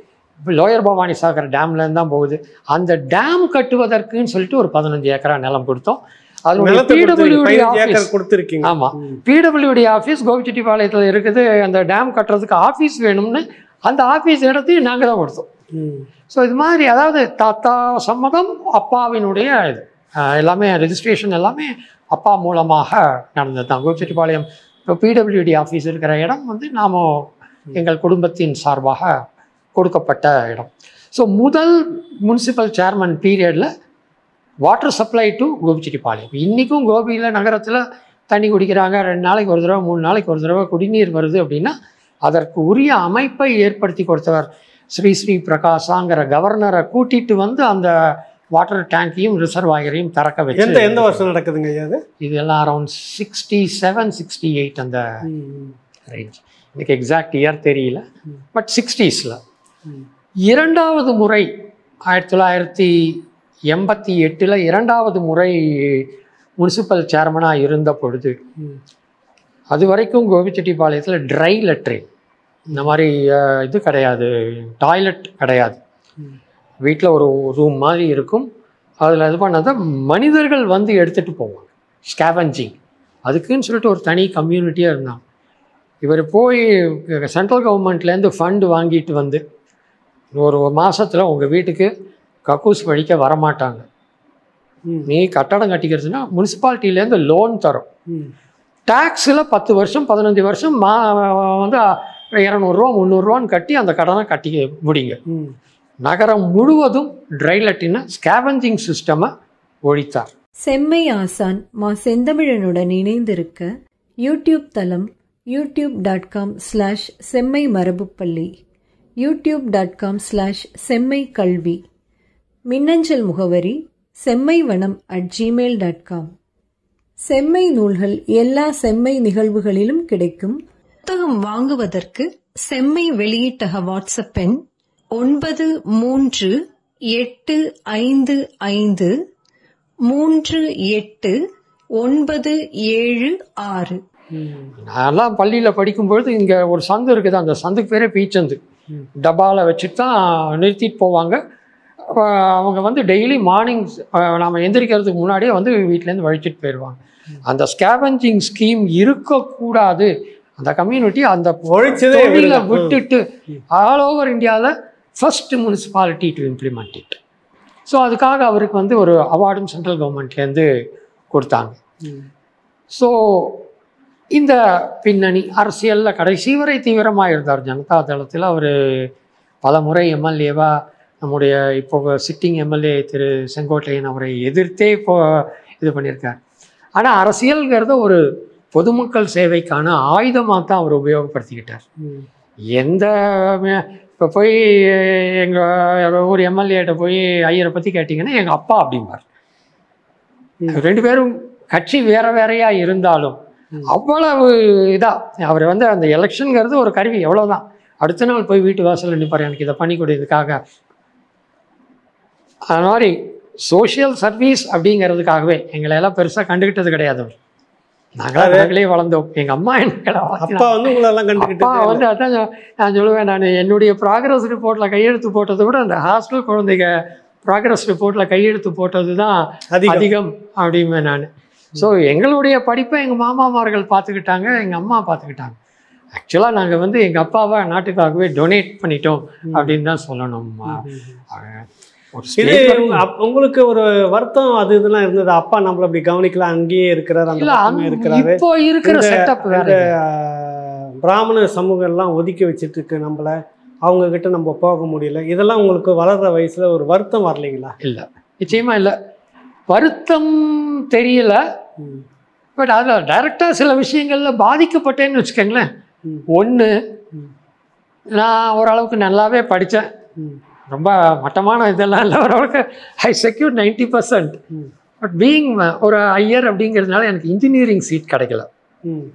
லோயர் பவானி சாகர் டேம்லேருந்து தான் போகுது அந்த டேம் கட்டுவதற்குன்னு சொல்லிட்டு ஒரு பதினஞ்சு ஏக்கரா நிலம் கொடுத்தோம் அதனுடைய நிலத்தை கொடுத்து PWD பதினஞ்சு ஆஃபீஸ் ஏக்கர் கொடுத்துருக்கீங்க ஆமா ம். பிடபிள்யூடி ஆஃபீஸ் கோபிச்செட்டிப்பாளையத்தில் இருக்குது அந்த டேம் கட்டுறதுக்கு ஆஃபீஸ் வேணும்னு அந்த ஆஃபீஸ் இடத்தையும் நாங்கள் தான் கொடுத்தோம் ம். ஸோ இது மாதிரி அதாவது தாத்தா சம்மதம் அப்பாவினுடைய இது ஆஹ் எல்லாமே ரெஜிஸ்ட்ரேஷன் எல்லாமே அப்பா மூலமாக நடந்தது தான் கோபிச்செட்டிப்பாளையம் இப்போ பிடபிள்யூடி ஆஃபீஸ் இருக்கிற இடம் வந்து நாம் எங்கள் குடும்பத்தின் சார்பாக கொடுக்கப்பட்ட இடம் ஸோ முதல் முனிசிபல் சேர்மன் பீரியடில் வாட்டர் சப்ளை டு கோபிச்செட்டிப்பாளையம் இன்றைக்கும் கோபியில் நகரத்தில் தண்ணி குடிக்கிறாங்க ரெண்டு நாளைக்கு ஒரு தடவை மூணு நாளைக்கு ஒரு தடவை குடிநீர் வருது அப்படின்னா அதற்கு உரிய அமைப்பை ஏற்படுத்தி கொடுத்தவர் ஸ்ரீ ஸ்ரீ பிரகாசாங்கிற கவர்னரை கூட்டிட்டு வந்து அந்த வாட்டர் டேங்கையும் ரிசர்வாயரையும் திறக்க வச்சு எந்த எந்த வருஷம் நடக்குதுங்க ஐயா அது இதெல்லாம் around sixty seven sixty eight அந்த ம். ரேஞ்ச் எனக்கு எக்ஸாக்ட் இயர் தெரியல ம். பட் சிக்ஸ்டீஸில் ம். இரண்டாவது முறை ஆயிரத்தி தொள்ளாயிரத்தி எண்பத்தி எட்டில் இரண்டாவது முறை முனிசிபல் சேர்மனாக இருந்த பொழுது ம். அது வரைக்கும் கோபிச்செட்டிப்பாளையத்தில் ட்ரை லெட்ரின் இந்த மாதிரி அஹ், இது கிடையாது டாய்லெட் கிடையாது ம். வீட்டில் ஒரு ரூம் மாதிரி இருக்கும் அதில் இது பண்ணதை மனிதர்கள் வந்து எடுத்துகிட்டு போவாங்க ஸ்கேவஞ்சிங் அதுக்குன்னு சொல்லிட்டு ஒரு தனி கம்யூனிட்டியாக இருந்தாங்க இவர் போய் சென்ட்ரல் கவர்மெண்ட்லேருந்து ஃபண்டு வாங்கிட்டு வந்து ஒரு மாசத்துல உங்கள் வீட்டுக்கு கக்கூஸ் வழிக்க வரமாட்டாங்க ம். நீ கட்டடம் கட்டிக்கிறதுனா முனிசிபாலிட்டியிலேருந்து லோன் தரும் ம். டேக்ஸில் பத்து வருஷம் பதினஞ்சு வருஷம் மா வந்து இரநூறுவா முந்நூறுரூவான்னு கட்டி அந்த கடனை கட்டி முடிங்க ம். நகரம் முழுவதும் ட்ரை லெட்டின ஸ்கேவஞ்சிங் சிஸ்டமை ஒழித்தார் செம்மை ஆசான் மா செந்தமிழனுடன் இணைந்திருக்க யூடியூப் தளம் YouTube dot com slash Semmai மரபுப்பள்ளி YouTube dot com slash Semmai கல்வி மின்னஞ்சல் முகவரி செம்மை வனம் அட் ஜிமெயில் டாட் காம் செம்மை நூல்கள் எல்லா செம்மை நிகழ்வுகளிலும் கிடைக்கும் புத்தகம் வாங்குவதற்கு செம்மை வெளியீட்டக வாட்ஸ்அப் எண் ஒன்பது மூன்று எட்டு ஐந்து ஐந்து மூன்று எட்டு ஒன்பது ஏழு ஆறு ம். நான்லாம் பள்ளியில் படிக்கும்பொழுது இங்கே ஒரு சந்து இருக்குது அந்த சந்துக்கு பேரே பீச்சந்து ம். டப்பாவில் வச்சுட்டு தான் நிறுத்திட்டு போவாங்க அப்ப அவங்க வந்து டெய்லி மார்னிங் நாம் எந்திரிக்கிறதுக்கு முன்னாடியே வந்து வீட்டிலேருந்து வழிச்சிட்டு போயிடுவாங்க அந்த ஸ்கேவஞ்சிங் ஸ்கீம் இருக்கக்கூடாது அந்த கம்யூனிட்டி அந்த ஒழிச்சதே தொழிலை இவருதான். ம். விட்டுட்டு ஆல் ஓவர் இந்தியாவில் first municipality to implement it so அதுக்காக அவருக்கு வந்து ஒரு அவார்டும் சென்ட்ரல் கவர்மெண்ட்லேருந்து கொடுத்தாங்க ம். ஸோ இந்த பின்னணி அரசியலில் கடைசி வரை தீவிரமாக இருந்தார் ஜனதா தளத்தில் அவர் பல முறை எம்எல்ஏவாக நம்முடைய இப்போ சிட்டிங் எம்எல்ஏ திரு செங்கோட்டையன் அவரை எதிர்த்தே இப்போ இது பண்ணியிருக்கார் ஆனால் அரசியல்ங்கிறத ஒரு பொதுமக்கள் சேவைக்கான ஆயுதமாக தான் அவர் உபயோகப்படுத்திக்கிட்டார் ம். எந்த இப்போ போய் எங்கள் ஒரு எம்எல்ஏட்ட போய் ஐயரை பற்றி கேட்டிங்கன்னா எங்கள் அப்பா அப்படிம்பார் ம். ரெண்டு பேரும் கட்சி வேற வேறையா இருந்தாலும் ம். அவ்வளவு இதா அவர் வந்து அந்த எலெக்ஷனுங்கிறது ஒரு கருவி எவ்வளவுதான் அடுத்த நாள் போய் வீட்டு வாசல்ல நிற்பார் எனக்கு இதை பண்ணி கொடுத்ததுக்காக அது மாதிரி சோஷியல் சர்வீஸ் அப்படிங்கிறதுக்காகவே எங்களை எல்லாம் பெருசாக கண்டுக்கிட்டது கிடையாது அவர் நாங்களாம் நாங்களே வளர்ந்தோம் எங்கள் அம்மா எங்களை வளர்த்தினாங்க. அப்பா வந்து உங்களை எல்லாம் அப்பா கண்டுக்கிட்டு வந்து அதான் நான் நான் சொல்லுவேன் நான் என்னுடைய ப்ராக்ரஸ் ரிப்போர்ட்டில் கையெழுத்து போட்டதை விட அந்த ஹாஸ்டல் குழந்தைங்க ப்ராக்ரஸ் ரிப்போர்ட்டில் கையெழுத்து போட்டது தான் அதிகம் அதிகம் அப்படிம்பேன் நான் ஸோ எங்களுடைய படிப்பை எங்கள் மாமாமார்கள் பார்த்துக்கிட்டாங்க எங்கள் அம்மா பார்த்துக்கிட்டாங்க ஆக்சுவலாக நாங்கள் வந்து எங்கள் அப்பாவை நாட்டுக்காகவே டொனேட் பண்ணிட்டோம் அப்படின்னு தான் சொல்லணும் அஹ் ஒரு இது stage வரைக்கும் அப்- உங்களுக்கு ஒரு வருத்தம் அது இதெல்லாம் இருந்தது அப்பா நம்மள அப்படி கவனிக்கல அங்கேயே இருக்கிறார் அந்த இல்ல, பக்கமே அந்த- இருக்கிறாரு இப்போ இருக்கிற இந்த- செட்டப் வேற இந்த ஆஹ், பிராமண சமூகம் எல்லாம் ஒதுக்கி வச்சுட்டு இருக்கு நம்மள அவங்க கிட்ட நம்ம போக முடியல இதெல்லாம் உங்களுக்கு வளர்ற வயசுல ஒரு வருத்தம் வரலைங்களா இல்ல நிச்சயமா இல்ல வருத்தம் தெரியல ம். பட் அதில் டைரக்டாக சில விஷயங்கள்ல பாதிக்கப்பட்டேன்னு வச்சுக்கோங்களேன் ம். ஒன்று ம். நான் ஓரளவுக்கு நல்லாவே படித்தேன் ம். ரொம்ப மட்டமான இதெல்லாம் இல்லை ஓரளவுக்கு ஐ செக்யூர் நைன்டி பர்சன்ட் ம். பட் பீயிங் ஒரு ஐயர் அப்படிங்கிறதுனால எனக்கு இன்ஜினியரிங் சீட் கிடைக்கல ம்.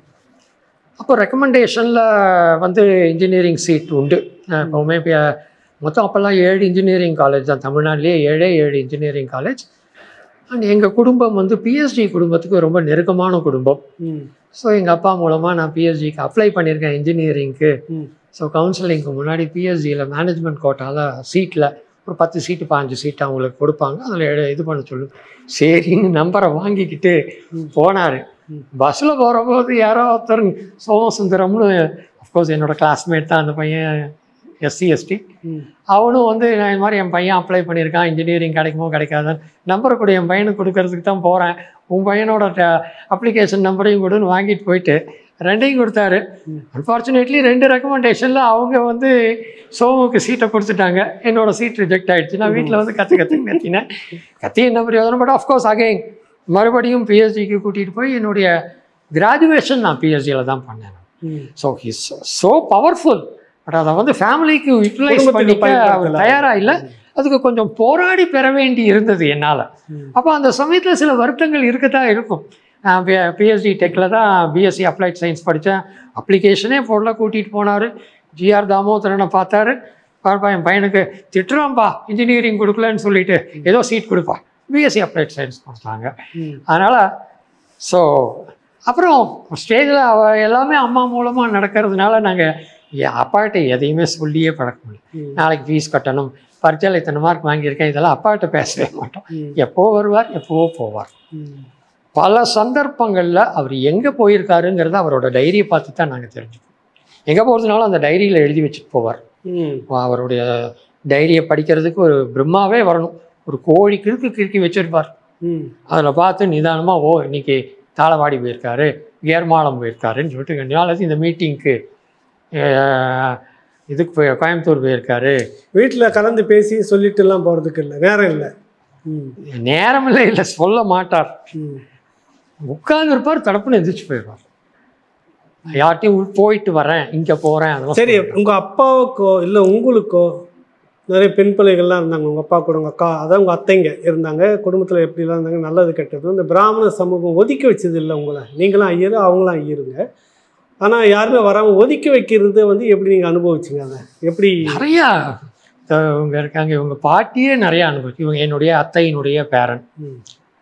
அப்போ ரெக்கமெண்டேஷனில் வந்து இன்ஜினியரிங் சீட் உண்டு நான் எப்போவுமே இப்போ மொத்தம் அப்போல்லாம் ஏழு இன்ஜினியரிங் காலேஜ் தான் தமிழ்நாட்டிலேயே ஏழே ஏழு இன்ஜினியரிங் காலேஜ் அண்ட் எங்கள் குடும்பம் வந்து பிஎஸ்டி குடும்பத்துக்கு ரொம்ப நெருக்கமான குடும்பம் ம். ஸோ எங்கள் அப்பா மூலமாக நான் பிஎஸ்டிக்கு அப்ளை பண்ணியிருக்கேன் இன்ஜினியரிங்க்கு ம். ஸோ கவுன்சிலிங்க்கு முன்னாடி பிஎஸ்டியில் மேனேஜ்மெண்ட் கோட்டாவில் சீட்டில் ஒரு பத்து சீட்டு பாஞ்சு சீட்டு அவங்களுக்கு கொடுப்பாங்க அதில் இது பண்ண சொல்லு சரின்னு நம்பரை வாங்கிக்கிட்டு போனார் ம். பஸ்ஸில் போகிறபோது யாரோ ஒருத்தர் சோமசுந்தரம்னு அஃப்கோர்ஸ் என்னோட கிளாஸ்மேட் தான் அந்த பையன் எஸ்சி எஸ்டி ம். அவனும் வந்து நான் இந்த மாதிரி என் பையன் அப்ளை பண்ணியிருக்கான் இன்ஜினியரிங் கிடைக்குமோ கிடைக்காதான்னு நம்பரை கூட என் பையனுக்கு கொடுக்கறதுக்கு தான் போகிறேன் உன் பையனோட அப்ளிகேஷன் நம்பரையும் கொடுன்னு வாங்கிட்டு போயிட்டு ரெண்டையும் கொடுத்தாரு ம். அன்ஃபார்ச்சுனேட்லி ரெண்டு ரெக்கமெண்டேஷனில் அவங்க வந்து சோமுக்கு சீட்டை கொடுத்துட்டாங்க என்னோட சீட் ரிஜெக்ட் ஆயிடுச்சு நான் வீட்டில் வந்து கற்று கற்று கத்தினேன் கத்தி என்ன பிரயோஜனம் பட் ஆஃப்கோர்ஸ் அகைன் மறுபடியும் பிஹெச்டிக்கு கூட்டிகிட்டு போய் என்னுடைய கிராஜுவேஷன் நான் பிஹெச்டியில் தான் பண்ணேன் ம். So his so powerful but அதை வந்து ஃபேமிலிக்கு யூட்டிலைஸ் குடும்பத்துக்கு பண்ணிக்க அவர் பயன்படுத்தல. தயாராக இல்லை அதுக்கு கொஞ்சம் போராடி பெற வேண்டி இருந்தது என்னால் ம். அப்போ அந்த சமயத்தில் சில வருத்தங்கள் இருக்கத்தான் இருக்கும் நான் பிஹெச்டி டெக்கில் தான் பிஎஸ்சி அப்ளைட் சயின்ஸ் படித்தேன் அப்ளிகேஷனே போடல கூட்டிகிட்டு போனார் ஜிஆர் தாமோதரனை பார்த்தாரு பாப்பா என் பையனுக்கு திட்டுறான்பா இன்ஜினியரிங் கொடுக்கலன்னு சொல்லிட்டு ஏதோ சீட் கொடுப்பா பிஎஸ்சி அப்ளைட் சயின்ஸ் கொடுத்தாங்க ம். அதனால் ஸோ அப்புறம் ஸ்டேஜில் அவ எல்லாமே அம்மா மூலமாக நடக்கிறதுனால நாங்கள் அப்பாட்ட எதையுமே சொல்லியே பழக்க முடியல ம். நாளைக்கு ஃபீஸ் கட்டணும் பரிச்சல் இத்தனை மார்க் வாங்கியிருக்கேன் இதெல்லாம் அப்பாட்ட பேசவே மாட்டோம் ம். எப்போ வருவார் எப்போவோ போவார் ம். பல சந்தர்ப்பங்களில் அவர் எங்கே போயிருக்காருங்கிறத அவரோட டைரியை பார்த்து தான் நாங்கள் தெரிஞ்சுப்போம் எங்கே போகிறதுனாலும் அந்த டைரியில் எழுதி வச்சுட்டு போவார் ம். அவருடைய டைரியை படிக்கிறதுக்கு ஒரு பிரம்மாவே வரணும் ஒரு கோழி கிறுக்கு கிறுக்கி வச்சிருப்பார் ம். அதில் பார்த்து நிதானமாக ஓ இன்னைக்கு தாளவாடி போயிருக்காரு ஏர்மாளம் போயிருக்காருன்னு சொல்லிட்டு நாளைக்கு இந்த மீட்டிங்க்கு இதுக்கு போய் கோயம்புத்தூர் போயிருக்காரு வீட்டுல கலந்து பேசி சொல்லிட்டு எல்லாம் போறதுக்கு இல்லை நேரம் இல்லை ம். நேரமில்லை இல்லை சொல்ல மாட்டார் ம். உட்கார்ந்து இருப்பார் தடப்புன்னு எந்திரிச்சு போயிடுவார் யார்ட்டையும் உள் போயிட்டு வரேன் இங்கே போகிறேன் அதெல்லாம் சரி சொல்ல மாட்டார். உங்க அப்பாவுக்கோ இல்லை உங்களுக்கோ நிறைய பெண் பிள்ளைகள்லாம் இருந்தாங்க உங்க அப்பா கூட உங்க அக்கா அதான் உங்க அத்தைங்க இருந்தாங்க குடும்பத்துல எப்படிலாம் இருந்தாங்க நல்லது கெட்டது இந்த பிராமண சமூகம் ஒதுக்கி வச்சது இல்லை உங்களை நீங்களும் ஐயரு அவங்களும் ஐயருங்க ஆனா யாருமே வராம ஒதுக்கி வைக்கிறது வந்து எப்படி நீங்க அனுபவிச்சீங்க அதை எப்படி நிறையா அஹ் இவங்க இருக்காங்க இவங்க பாட்டியே நிறைய அனுபவிச்சு இவங்க என்னுடைய அத்தையினுடைய பேரன் ம்.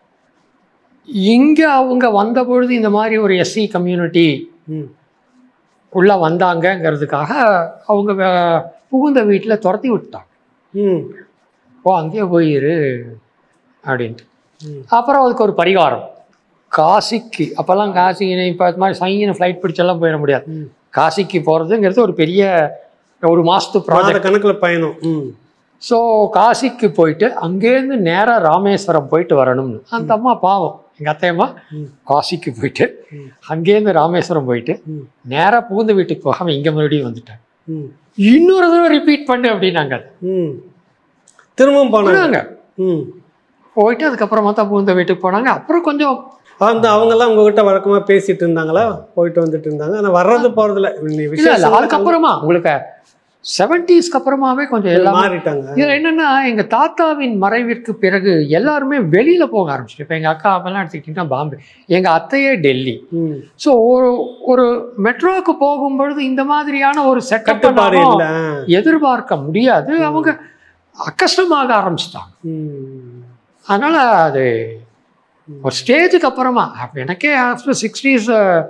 இங்கே அவங்க வந்த பொழுது இந்த மாதிரி ஒரு எஸ்சி கம்யூனிட்டி ம். உள்ளே வந்தாங்கங்கிறதுக்காக அவங்க வே- புகுந்த வீட்டில் துரத்தி விட்டாங்க ம். ஓ அங்கேயே போயிரு அப்படின்ட்டு ம். அப்புறம் அதுக்கு ஒரு பரிகாரம் காசிக்கு அப்போல்லாம் காசி இப்போ இது மாதிரி சைங்கின ஃப்ளைட் பிடிச்செல்லாம் போயிட முடியாது ம். காசிக்கு போகிறதுங்கிறது ஒரு பெரிய ஒரு மாதத்து ப்ராஜெக்ட் மாத கணக்குல பயணம் ம். ஸோ காசிக்கு போயிட்டு அங்கேருந்து நேராக ராமேஸ்வரம் போயிட்டு வரணும்னு அந்த அம்மா பாவம் எங்கள் அத்தையம்மா ம். காசிக்கு போயிட்டு ம். அங்கேருந்து ராமேஸ்வரம் போயிட்டு ம். நேராக புகுந்த வீட்டுக்கு போகாமல் இங்கே மறுபடியும் வந்துட்டாங்க ம். இன்னொரு தடவை ரிப்பீட் பண்ணு அப்படின்னாங்க அது. ம். திரும்பவும் போனாங்க போனாங்க ம். போயிட்டு அதுக்கப்புறமா தான் புகுந்த வீட்டுக்கு போனாங்க அப்புறம் கொஞ்சம் அந்த அவங்கெல்லாம் உங்ககிட்ட வழக்கமா பேசிட்டு இருந்தாங்களா போயிட்டு வந்துட்டு இருந்தாங்க ஆனா வர்றது போறதில்ல நீ இல்லை இல்லை விசேஷம் அதுக்கப்புறமா உங்களுக்கு செவன்டீஸ்க்கு அப்புறமாவே கொஞ்சம் எல்லாமே மாறிட்டாங்க இதில் என்னன்னா எங்க தாத்தாவின் மறைவிற்கு பிறகு எல்லாருமே வெளியில போக ஆரம்பிச்சிட்டு இப்போ எங்க அக்கா அப்பெல்லாம் எடுத்துக்கிட்டிங்கன்னா பாம்பே எங்க அத்தையே டெல்லி ம். ஸோ ஒரு ஒரு மெட்ரோக்கு போகும்பொழுது இந்த மாதிரியான ஒரு கட்டுப்பாடு செட்டப் இல்ல எதிர்பார்க்க முடியாது அவங்க அக்கஷ்டமாக ஆரம்பிச்சிட்டாங்க ம். அதனால அது ஒரு ஸ்டேஜுக்கு அப்புறமா அப்ப எனக்கே ஆஃப்டர் சிக்ஸ்டீஸ்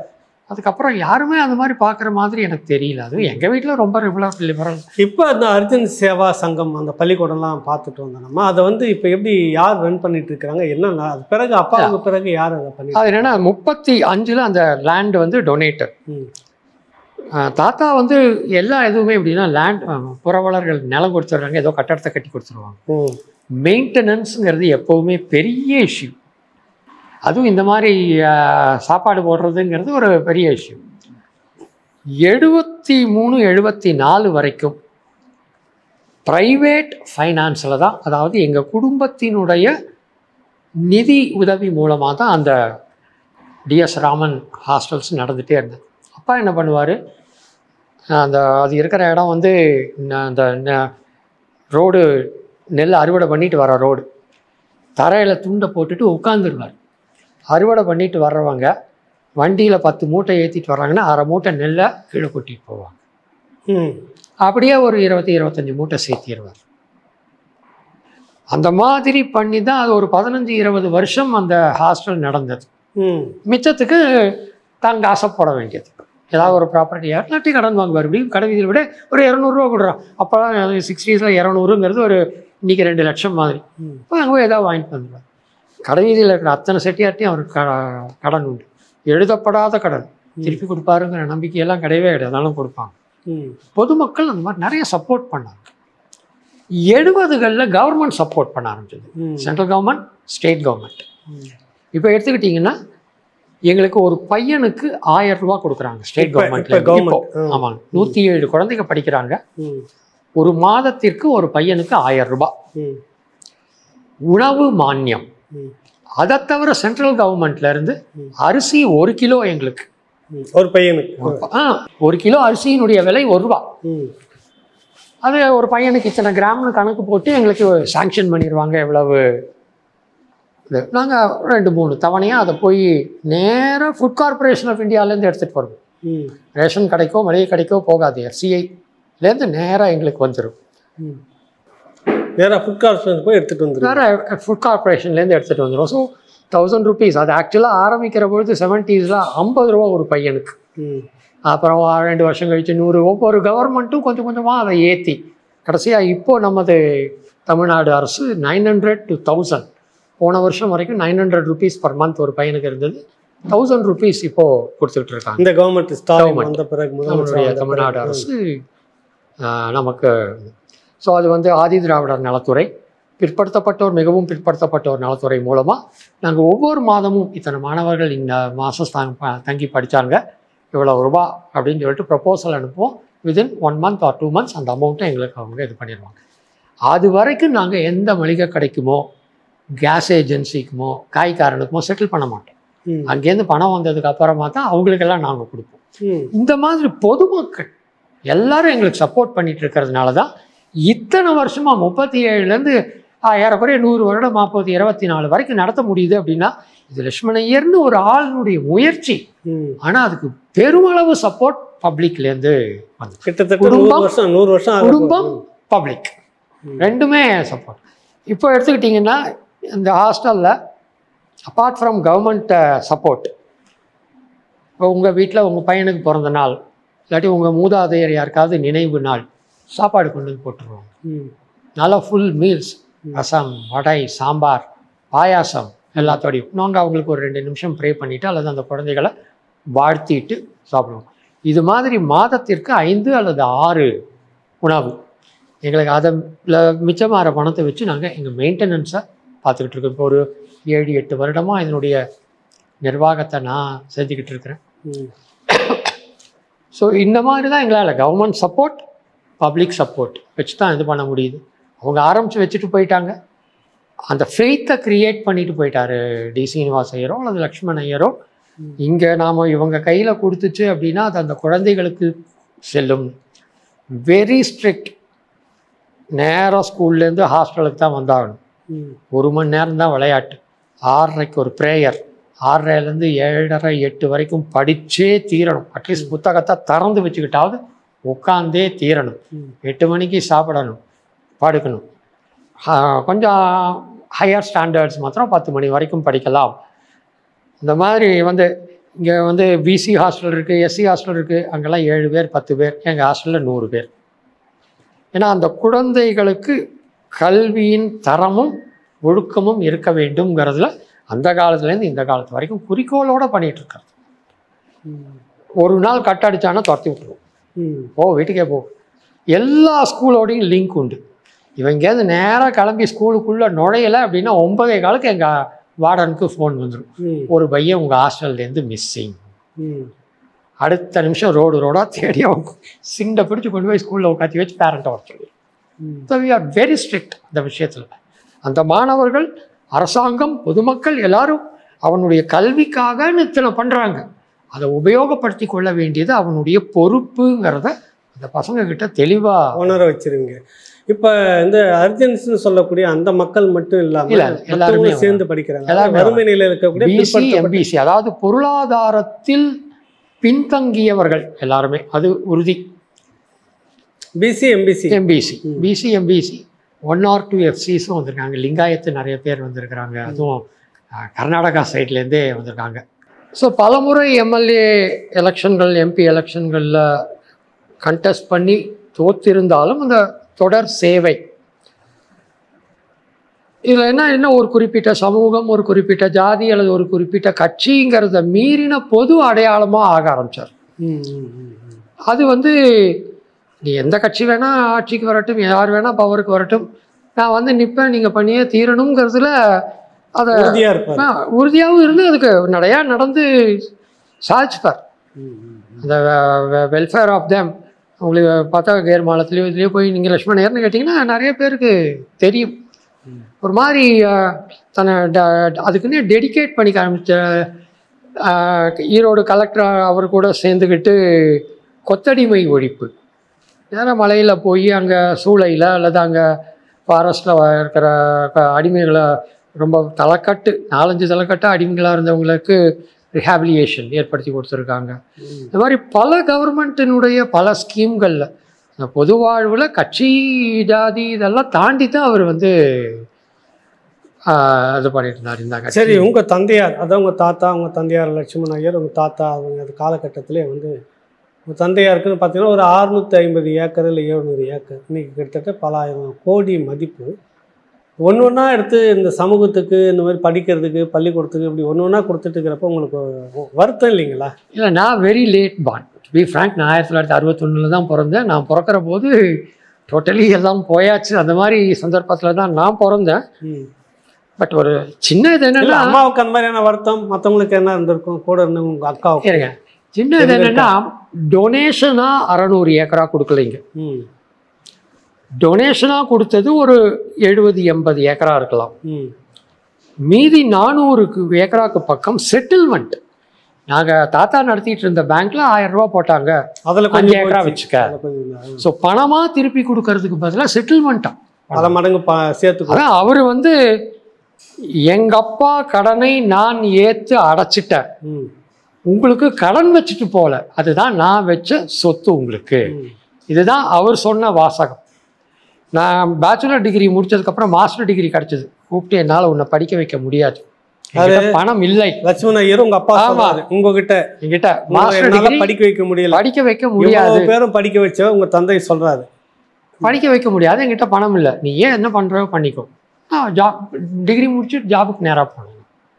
அதுக்கப்புறம் யாருமே அந்த மாதிரி பார்க்குற மாதிரி எனக்கு தெரியல அதுவும் எங்கள் வீட்டில் ரொம்ப லிபரல் லிபரல் இப்போ அந்த அர்ஜுன் சேவா சங்கம் அந்த பள்ளிக்கூடம்லாம் பார்த்துட்டு வந்தோம் நம்ம அதை வந்து இப்போ எப்படி யார் ரன் பண்ணிட்டு இருக்காங்க என்ன நா- அது பிறகு அப்பாவுக்கு பிறகு யார் அதை பண்ணி அது என்னென்னா முப்பத்தி அஞ்சில் அந்த லேண்ட் வந்து டொனேட்டட் ம் தாத்தா வந்து எல்லா இதுவுமே எப்படின்னா லேண்ட் புறவலர்கள் நிலம் கொடுத்துட்றாங்க ஏதோ கட்டடத்தை கட்டி கொடுத்துருவாங்க ம் மெயின்டெனன்ஸுங்கிறது எப்போவுமே பெரிய இஷ்யூ அதுவும் இந்த மாதிரி ஆஹ், சாப்பாடு போடுறதுங்கிறது ஒரு பெரிய இஷ்யூ எழுபத்தி மூணு எழுபத்தி நாலு வரைக்கும் ப்ரைவேட் ஃபைனான்ஸில் தான் அதாவது எங்கள் குடும்பத்தினுடைய நிதி உதவி மூலமாக தான் அந்த டிஎஸ் ராமன் ஹாஸ்டல்ஸ் நடந்துகிட்டே இருந்தது அப்பா என்ன பண்ணுவார் அந்த அது இருக்கிற இடம் வந்து ந- அந்த ந- ரோடு நெல் அறுவடை பண்ணிட்டு வர ரோடு தரையில் துண்டை போட்டுட்டு உட்காந்துருவார் அறுவடை பண்ணிட்டு வர்றவங்க வண்டியில் பத்து மூட்டை ஏற்றிட்டு வர்றாங்கன்னா அரை மூட்டை நெல்லை கீழே கொட்டிட்டு போவாங்க ம் அப்படியே ஒரு இருபத்தி இருபத்தஞ்சி மூட்டை சேர்த்திடுவார் அந்த மாதிரி பண்ணி தான் அது ஒரு பதினஞ்சு இருபது வருஷம் அந்த ஹாஸ்டல் நடந்தது ம் மிச்சத்துக்கு தாங்க ஆசைப்பட வேண்டியது ஏதாவது ஒரு ப்ராப்பர்ட்டியாக இல்லாட்டி கடன் வாங்குவார் இப்படி கடை வீதியில் விட ஒரு இரநூறுவா கொடுறான் அப்போலாம் சிக்ஸ்டீஸில் இரநூறுங்கிறது ஒரு இன்னைக்கு ரெண்டு லட்சம் மாதிரி ம். இப்போ அங்கே போய் ஏதாவது வாங்கிட்டு வந்துடுவார் கடை வீதியில் இருக்கிற அத்தனை செட்டியார்ட்டையும் அவருக்கு க- கடன் உண்டு எழுதப்படாத கடன் திருப்பி கொடுப்பாருங்கிற நம்பிக்கையெல்லாம் கிடையவே கிடையாது அதனாலும் கொடுப்பாங்க ம் பொதுமக்கள் அந்த மாதிரி நிறைய சப்போர்ட் பண்ணாங்க எழுபதுகளில் கவர்மெண்ட் சப்போர்ட் பண்ண ஆரம்பிச்சது ம் சென்ட்ரல் கவர்மெண்ட் ஸ்டேட் கவர்மெண்ட் ம். இப்போ எடுத்துக்கிட்டிங்கன்னா எங்களுக்கு ஒரு பையனுக்கு ஆயிரம் ரூபாய் கொடுக்குறாங்க ஸ்டேட் இப்ப- கவர்மெண்ட்ல இப்ப government, ஆ. ஆமாங்க நூற்றி ஏழு குழந்தைங்க படிக்கிறாங்க ம் ஒரு மாதத்திற்கு ஒரு பையனுக்கு ஆயிரம் ரூபாய் ம் உணவு மானியம் ம் அதை தவிர சென்ட்ரல் கவர்மெண்ட்ல இருந்து ம். அரிசி ஒரு கிலோ எங்களுக்கு ம். ஒரு பையனுக்கு ஆ ஒரு கிலோ அரிசியினுடைய விலை ஒரு ரூபா ம் அது ஒரு பையனுக்கு இத்தனை கிராம்னு கணக்கு போட்டு எங்களுக்கு சாங்ஷன் பண்ணிடுவாங்க எவ்வளவு இது நாங்கள் ரெண்டு மூணு தவணையாக அதை போய் நேராக ஃபுட் கார்ப்பரேஷன் ஆஃப் இந்தியாவிலேருந்து எடுத்துகிட்டு வருவோம் ம் ரேஷன் கடைக்கோ மளிகை கடைக்கோ போகாது எஃப்சிஐலேருந்து நேராக எங்களுக்கு வந்துடும் ம் நேராக ஃபுட் கார்பரேஷன் போய் எடுத்துகிட்டு வந்துருங்க வேறு ஃபுட் கார்ப்பரேஷன்லேருந்து எடுத்துகிட்டு வந்துடும் ஸோ தௌசண்ட் ருபீஸ் அது ஆக்சுவலாக ஆரம்பிக்கிற பொழுது செவன்ட்டீஸில் ஐம்பது ரூபா ஒரு பையனுக்கு ம் அப்புறம் ரெண்டு வருஷம் கழிச்சு நூறு ஒவ்வொரு கவர்மெண்ட்டும் கொஞ்சம் கொஞ்சமாக அதை ஏற்றி கடைசியாக இப்போ நமது தமிழ்நாடு அரசு நைன் ஹண்ட்ரட் டு தௌசண்ட் போன வருஷம் வரைக்கும் nine hundred rupees per month ஒரு பையனுக்கு இருந்தது தௌசண்ட் ருபீஸ் இப்போது கொடுத்துட்டு இருக்காங்க இந்த கவர்மெண்ட் ஸ்டாலின் Government. வந்த பிறகு நம்மளுடைய முதலமைச்சர் வந்த தமிழ்நாடு பிறகு. அரசு ஆஹ், நமக்கு ஸோ அது வந்து ஆதி திராவிடர் நலத்துறை பிற்படுத்தப்பட்டோர் மிகவும் பிற்படுத்தப்பட்டோர் நலத்துறை மூலமாக நாங்கள் ஒவ்வொரு மாதமும் இத்தனை மாணவர்கள் இந்த மாதம் தங்கி படித்தாங்க இவ்வளோ ரூபா அப்படின்னு சொல்லிட்டு ப்ரப்போசல் அனுப்புவோம் within one month or two months அந்த அமௌண்ட்டை எங்களுக்கு அவங்க இது பண்ணிடுவாங்க அது வரைக்கும் நாங்கள் எந்த மளிகை கடைக்குமோ கேஸ் ஏஜென்சிக்குமோ காய்காரனுக்குமோ செட்டில் பண்ண மாட்டோம் ம். அங்கேருந்து பணம் வந்ததுக்கு அப்புறமா தான் அவங்களுக்கெல்லாம் நாங்கள் கொடுப்போம் ம். இந்த மாதிரி பொதுமக்கள் எல்லாரும் எங்களுக்கு சப்போர்ட் பண்ணிட்டு இருக்கிறதுனால தான் இத்தனை வருஷமா முப்பத்தி ஏழுலேருந்து ஏறக்குறைய நூறு வருடம் நாற்பது இருபத்தி நாலு வரைக்கும் நடத்த முடியுது அப்படின்னா இது லட்சுமணையர்னு ஒரு ஆளுனுடைய முயற்சி ம். ஆனால் அதுக்கு பெருமளவு சப்போர்ட் பப்ளிக்லேருந்து வந்து கிட்டத்தட்ட நூறு குடும்பம், வருஷம் நூறு வருஷம் ஆக குடும்பம் போகுது. பப்ளிக் ரெண்டுமே சப்போர்ட் இப்போ எடுத்துக்கிட்டிங்கன்னா இந்த ஹாஸ்டலில் அப்பார்ட் ஃப்ரம் கவர்மெண்ட் சப்போர்ட் இப்போ உங்கள் வீட்டில் உங்கள் பையனுக்கு பிறந்த நாள் இல்லாட்டி உங்கள் மூதாதையர் யாருக்காவது நினைவு நாள் சாப்பாடு கொண்டு வந்து போட்டுருவோம் ம். நல்லா ஃபுல் மீல்ஸ் ரசம் வடை சாம்பார் பாயாசம் எல்லாத்தோடையும் நாங்கள் அவங்களுக்கு ஒரு ரெண்டு நிமிஷம் ப்ரே பண்ணிவிட்டு அல்லது அந்த குழந்தைகளை வாழ்த்திட்டு சாப்பிடுவோம் இது மாதிரி மாதத்திற்கு ஐந்து அல்லது ஆறு உணவு எங்களுக்கு அதை மிச்சமாகிற பணத்தை வச்சு நாங்கள் எங்கள் மெயின்டெனன்ஸை பார்த்துக்கிட்டு இருக்கோம் இப்போ ஒரு ஏழு எட்டு வருடமாக இதனுடைய நிர்வாகத்தை நான் செஞ்சுக்கிட்டு இருக்கிறேன் ம். ஸோ இந்த மாதிரி தான் எங்களால் கவர்மெண்ட் சப்போர்ட் பப்ளிக் சப்போர்ட் வச்சு தான் இது பண்ண முடியுது அவங்க ஆரம்பித்து வச்சுட்டு போயிட்டாங்க அந்த ஃபெய்த்தை க்ரியேட் பண்ணிட்டு போயிட்டாரு டி சீனிவாஸ் ஐயரோ அல்லது லக்ஷ்மண் ஐயரோ இங்கே நாம் இவங்க கையில் கொடுத்துச்சு அப்படின்னா அது அந்த குழந்தைகளுக்கு செல்லும் வெரி ஸ்ட்ரிக்ட் நேராக ஸ்கூல்லேருந்து ஹாஸ்டலுக்கு தான் வந்தாகணும் ம். ஒரு மணி நேரம் தான் விளையாட்டு ஆறரைக்கு ஒரு ப்ரேயர் ஆறரைலேருந்து ஏழரை எட்டு வரைக்கும் படிச்சே தீரணும் அட்லீஸ்ட் புத்தகத்தை திறந்து வச்சுக்கிட்டாவது உட்காந்தே தீரணும் ம். எட்டு மணிக்கு சாப்பிடணும் படுக்கணும் ஆஹ் கொஞ்சம் ஹையர் ஸ்டாண்டர்ட்ஸ் மாத்திரம் பத்து மணி வரைக்கும் படிக்கலாம் இந்த மாதிரி வந்து இங்கே வந்து பிசி ஹாஸ்டல் இருக்குது எஸ்சி ஹாஸ்டல் இருக்குது அங்கெல்லாம் ஏழு பேர் பத்து பேர் எங்கள் ஹாஸ்டலில் நூறு பேர் ஏன்னா அந்த குழந்தைகளுக்கு கல்வியின் தரமும் ஒழுக்கமும் இருக்க வேண்டும்ங்கிறதுல அந்த காலத்துலேருந்து இந்த காலத்து வரைக்கும் குறிக்கோளோட பண்ணிட்டு இருக்காரு ஒரு நாள் கட் அடிச்சானா துரத்தி விட்டுருவோம் ம் போ வீட்டுக்கே போ எல்லா ஸ்கூலோடையும் லிங்க் உண்டு இவன் இங்கேருந்து நேராக கிளம்பி ஸ்கூலுக்குள்ளே நுழையலை அப்படின்னா ஒன்பதே காலுக்கு எங்கள் வார்டனுக்கு ஃபோன் வந்துடும் ம் ஒரு பையன் உங்கள் ஹாஸ்டல்லேருந்து மிஸ்ஸிங் ம் அடுத்த நிமிஷம் ரோடு ரோடாக தேடி அவன் சிண்டை பிடிச்சி கொண்டு போய் ஸ்கூலில் உட்காத்தி வச்சு பேரண்ட்டை வர சொல்லி ம் so we are very strict அந்த விஷயத்தில் அந்த மாணவர்கள் அரசாங்கம் பொதுமக்கள் எல்லாரும் அவனுடைய கல்விக்காகன்னு இத்தனை பண்ணுறாங்க அதை உபயோகப்படுத்தி கொள்ள வேண்டியது அவனுடைய பொறுப்புங்கிறத அந்த பசங்க கிட்ட தெளிவாக உணர வச்சிருங்க இப்போ இந்த அர்ஜென்ட்ஸ்னு சொல்லக்கூடிய அந்த மக்கள் மட்டும் இல்லாம இல்ல, எல்லாருமே மத்தவங்களும் சேர்ந்து படிக்கிறாங்க எல்லாருமே வறுமை நிலையில் இருக்கக்கூடிய பிசி பிற்படுத்தப்பட்ட- எம்பிசி அதாவது பொருளாதாரத்தில் பின்தங்கியவர்கள் எல்லாருமே அது உறுதி BC MBC MBC BC MBC one or two எஃப்சிஸும் வந்திருக்காங்க லிங்காயத்து நிறைய பேர் வந்திருக்கிறாங்க அதுவும் அஹ், கர்நாடகா சைட்லேருந்தே வந்திருக்காங்க ஸோ பலமுறை எம்எல்ஏ எலெக்ஷன்கள் எம்பி எலெக்ஷன்களில் கண்டெஸ்ட் பண்ணி தோத்திருந்தாலும் அந்த தொடர் சேவை இதில் என்ன என்ன ஒரு குறிப்பிட்ட சமூகம் ஒரு குறிப்பிட்ட ஜாதி அல்லது ஒரு குறிப்பிட்ட கட்சிங்கிறத மீறின பொது அடையாளமாக ஆக ஆரம்பிச்சார் ம், ம், ம், ம். அது வந்து நீ எந்த கட்சி வேணால் ஆட்சிக்கு வரட்டும் யார் வேணால் பவருக்கு வரட்டும் நான் வந்து நிற்பேன் நீங்கள் பண்ணியே தீரணுங்கிறதுல அதை உறுதியா இருப்பாரு உறுதியாகவும் இருந்து அதுக்கு நடையா நடந்து சாதிச்சுப்பார் ம், ம், அந்த வெல்ஃபேர் ஆஃப் தேம் உங்களுக்கு பார்த்தா கேர் மாலத்துலேயோ இதுலேயோ போய் நீங்கள் லட்சுமணர்னு கேட்டிங்கன்னா நிறைய பேருக்கு தெரியும் ம். ஒரு மாதிரி அஹ், தன்னை ட- அதுக்குன்னே டெடிகேட் பண்ணிக்க ஆரம்பிச்ச அஹ், ஈரோடு கலெக்டர் அவர் கூட சேர்ந்துக்கிட்டு கொத்தடிமை ஒழிப்பு நேராக மலையில் போய் அங்கே சூளையில் அல்லது அங்கே ஃபாரஸ்ட்டில் இருக்கிற க- அடிமைகளை ரொம்ப தலைக்கட்டு நாலஞ்சு தலைக்கட்டு அடிமைகளாக இருந்தவங்களுக்கு ரிஹாபிலியேஷன் ஏற்படுத்தி கொடுத்துருக்காங்க ம். இந்த மாதிரி பல கவர்மெண்ட்டினுடைய பல ஸ்கீம்களில் இந்த பொது வாழ்வில் கட்சி ஜாதி இதெல்லாம் தாண்டி தான் அவர் வந்து ஆஹ், இது பண்ணிட்டு இருந்தார் இந்த கட்சி. சரி உங்க தந்தையார் அதான் உங்க தாத்தா உங்க தந்தையார் லட்சுமண ஐயர் உங்க தாத்தா அவங்க அந்த காலகட்டத்திலே வந்து உங்க தந்தையாருக்குன்னு பார்த்தீங்கன்னா ஒரு அறுநூத்தி ஐம்பது ஏக்கர் இல்லை எழுநூறு ஏக்கர் இன்னைக்கு கிட்டத்தட்ட பல ஆயிரம் கோடி மதிப்பு ஒன்று ஒன்றா எடுத்து இந்த சமூகத்துக்கு இந்த மாதிரி படிக்கிறதுக்கு பள்ளிக்கூடத்துக்கு இப்படி ஒன்று ஒன்றா கொடுத்துட்டு இருக்கிறப்ப உங்களுக்கு ஒரு வருத்தம் இல்லைங்களா இல்லை நான் very late born be frank நான் ஆயிரத்தி தொள்ளாயிரத்தி அறுபத்தொன்னில் தான் பிறந்தேன் நான் பிறக்கிற போது டோட்டலி எல்லாம் போயாச்சு அந்த மாதிரி சந்தர்ப்பத்தில் தான் நான் பிறந்தேன் ம் பட் ஒரு சின்ன இது இல்லை என்னன்னா அம்மாவுக்கு அந்த மாதிரியான வருத்தம் மற்றவங்களுக்கு என்ன இருந்திருக்கும் கூட இருந்தவங்க உங்கள் அக்காவுக்கு இருங்க சின்ன இது என்னன்னா டொனேஷனாக அறநூறு ஏக்கரா கொடுக்கலைங்க ம் டொனேஷனாக கொடுத்தது ஒரு எழுபது எண்பது ஏக்கரா இருக்கலாம் ம் மீதி நானூறுக்கு ஏக்கராக்கு பக்கம் செட்டில்மெண்ட் நாங்கள் தாத்தா நடத்திட்டு இருந்த பேங்க்ல ஆயிரம் ரூபாய் போட்டாங்க அதில் அஞ்சு கொஞ்சம் ஏக்கரா போச்சு. வச்சுக்க அதுல கொஞ்சம் ஸோ பணமாக திருப்பி கொடுக்கறதுக்கு பதிலாக செட்டில்மெண்ட்டா பல மடங்கு ப சேர்த்துக்கோ அதான் அவர் வந்து எங்க அப்பா கடனை நான் ஏற்று அடைச்சிட்டேன் ம் உங்களுக்கு கடன் வச்சுட்டு போல அதுதான் நான் வச்ச சொத்து உங்களுக்கு ம். இதுதான் அவர் சொன்ன வாசகம் நான் பேச்சுலர் டிகிரி முடிச்சதுக்கப்புறம் மாஸ்டர் டிகிரி கிடைச்சது கூப்பிட்டு என்னால் உன்னை படிக்க வைக்க முடியாது என்கிட்ட பணம் இல்லை லட்சுமண ஐயர் உங்க அப்பா ஆமா. சொல்றாரு உங்ககிட்ட என்கிட்ட உங்களை மாஸ்டர் என்னால டிகிரி படிக்க வைக்க முடியல படிக்க வைக்க முடியாது இவ்வளவு பேரும் படிக்க வச்ச உங்க தந்தை சொல்றாரு படிக்க வைக்க முடியாது என்கிட்ட பணம் இல்லை நீ ஏன் என்ன பண்ணுறோ பண்ணிக்கோ நான் ஜாப் டிகிரி முடிச்சு ஜாபுக்கு நேராக போனேன்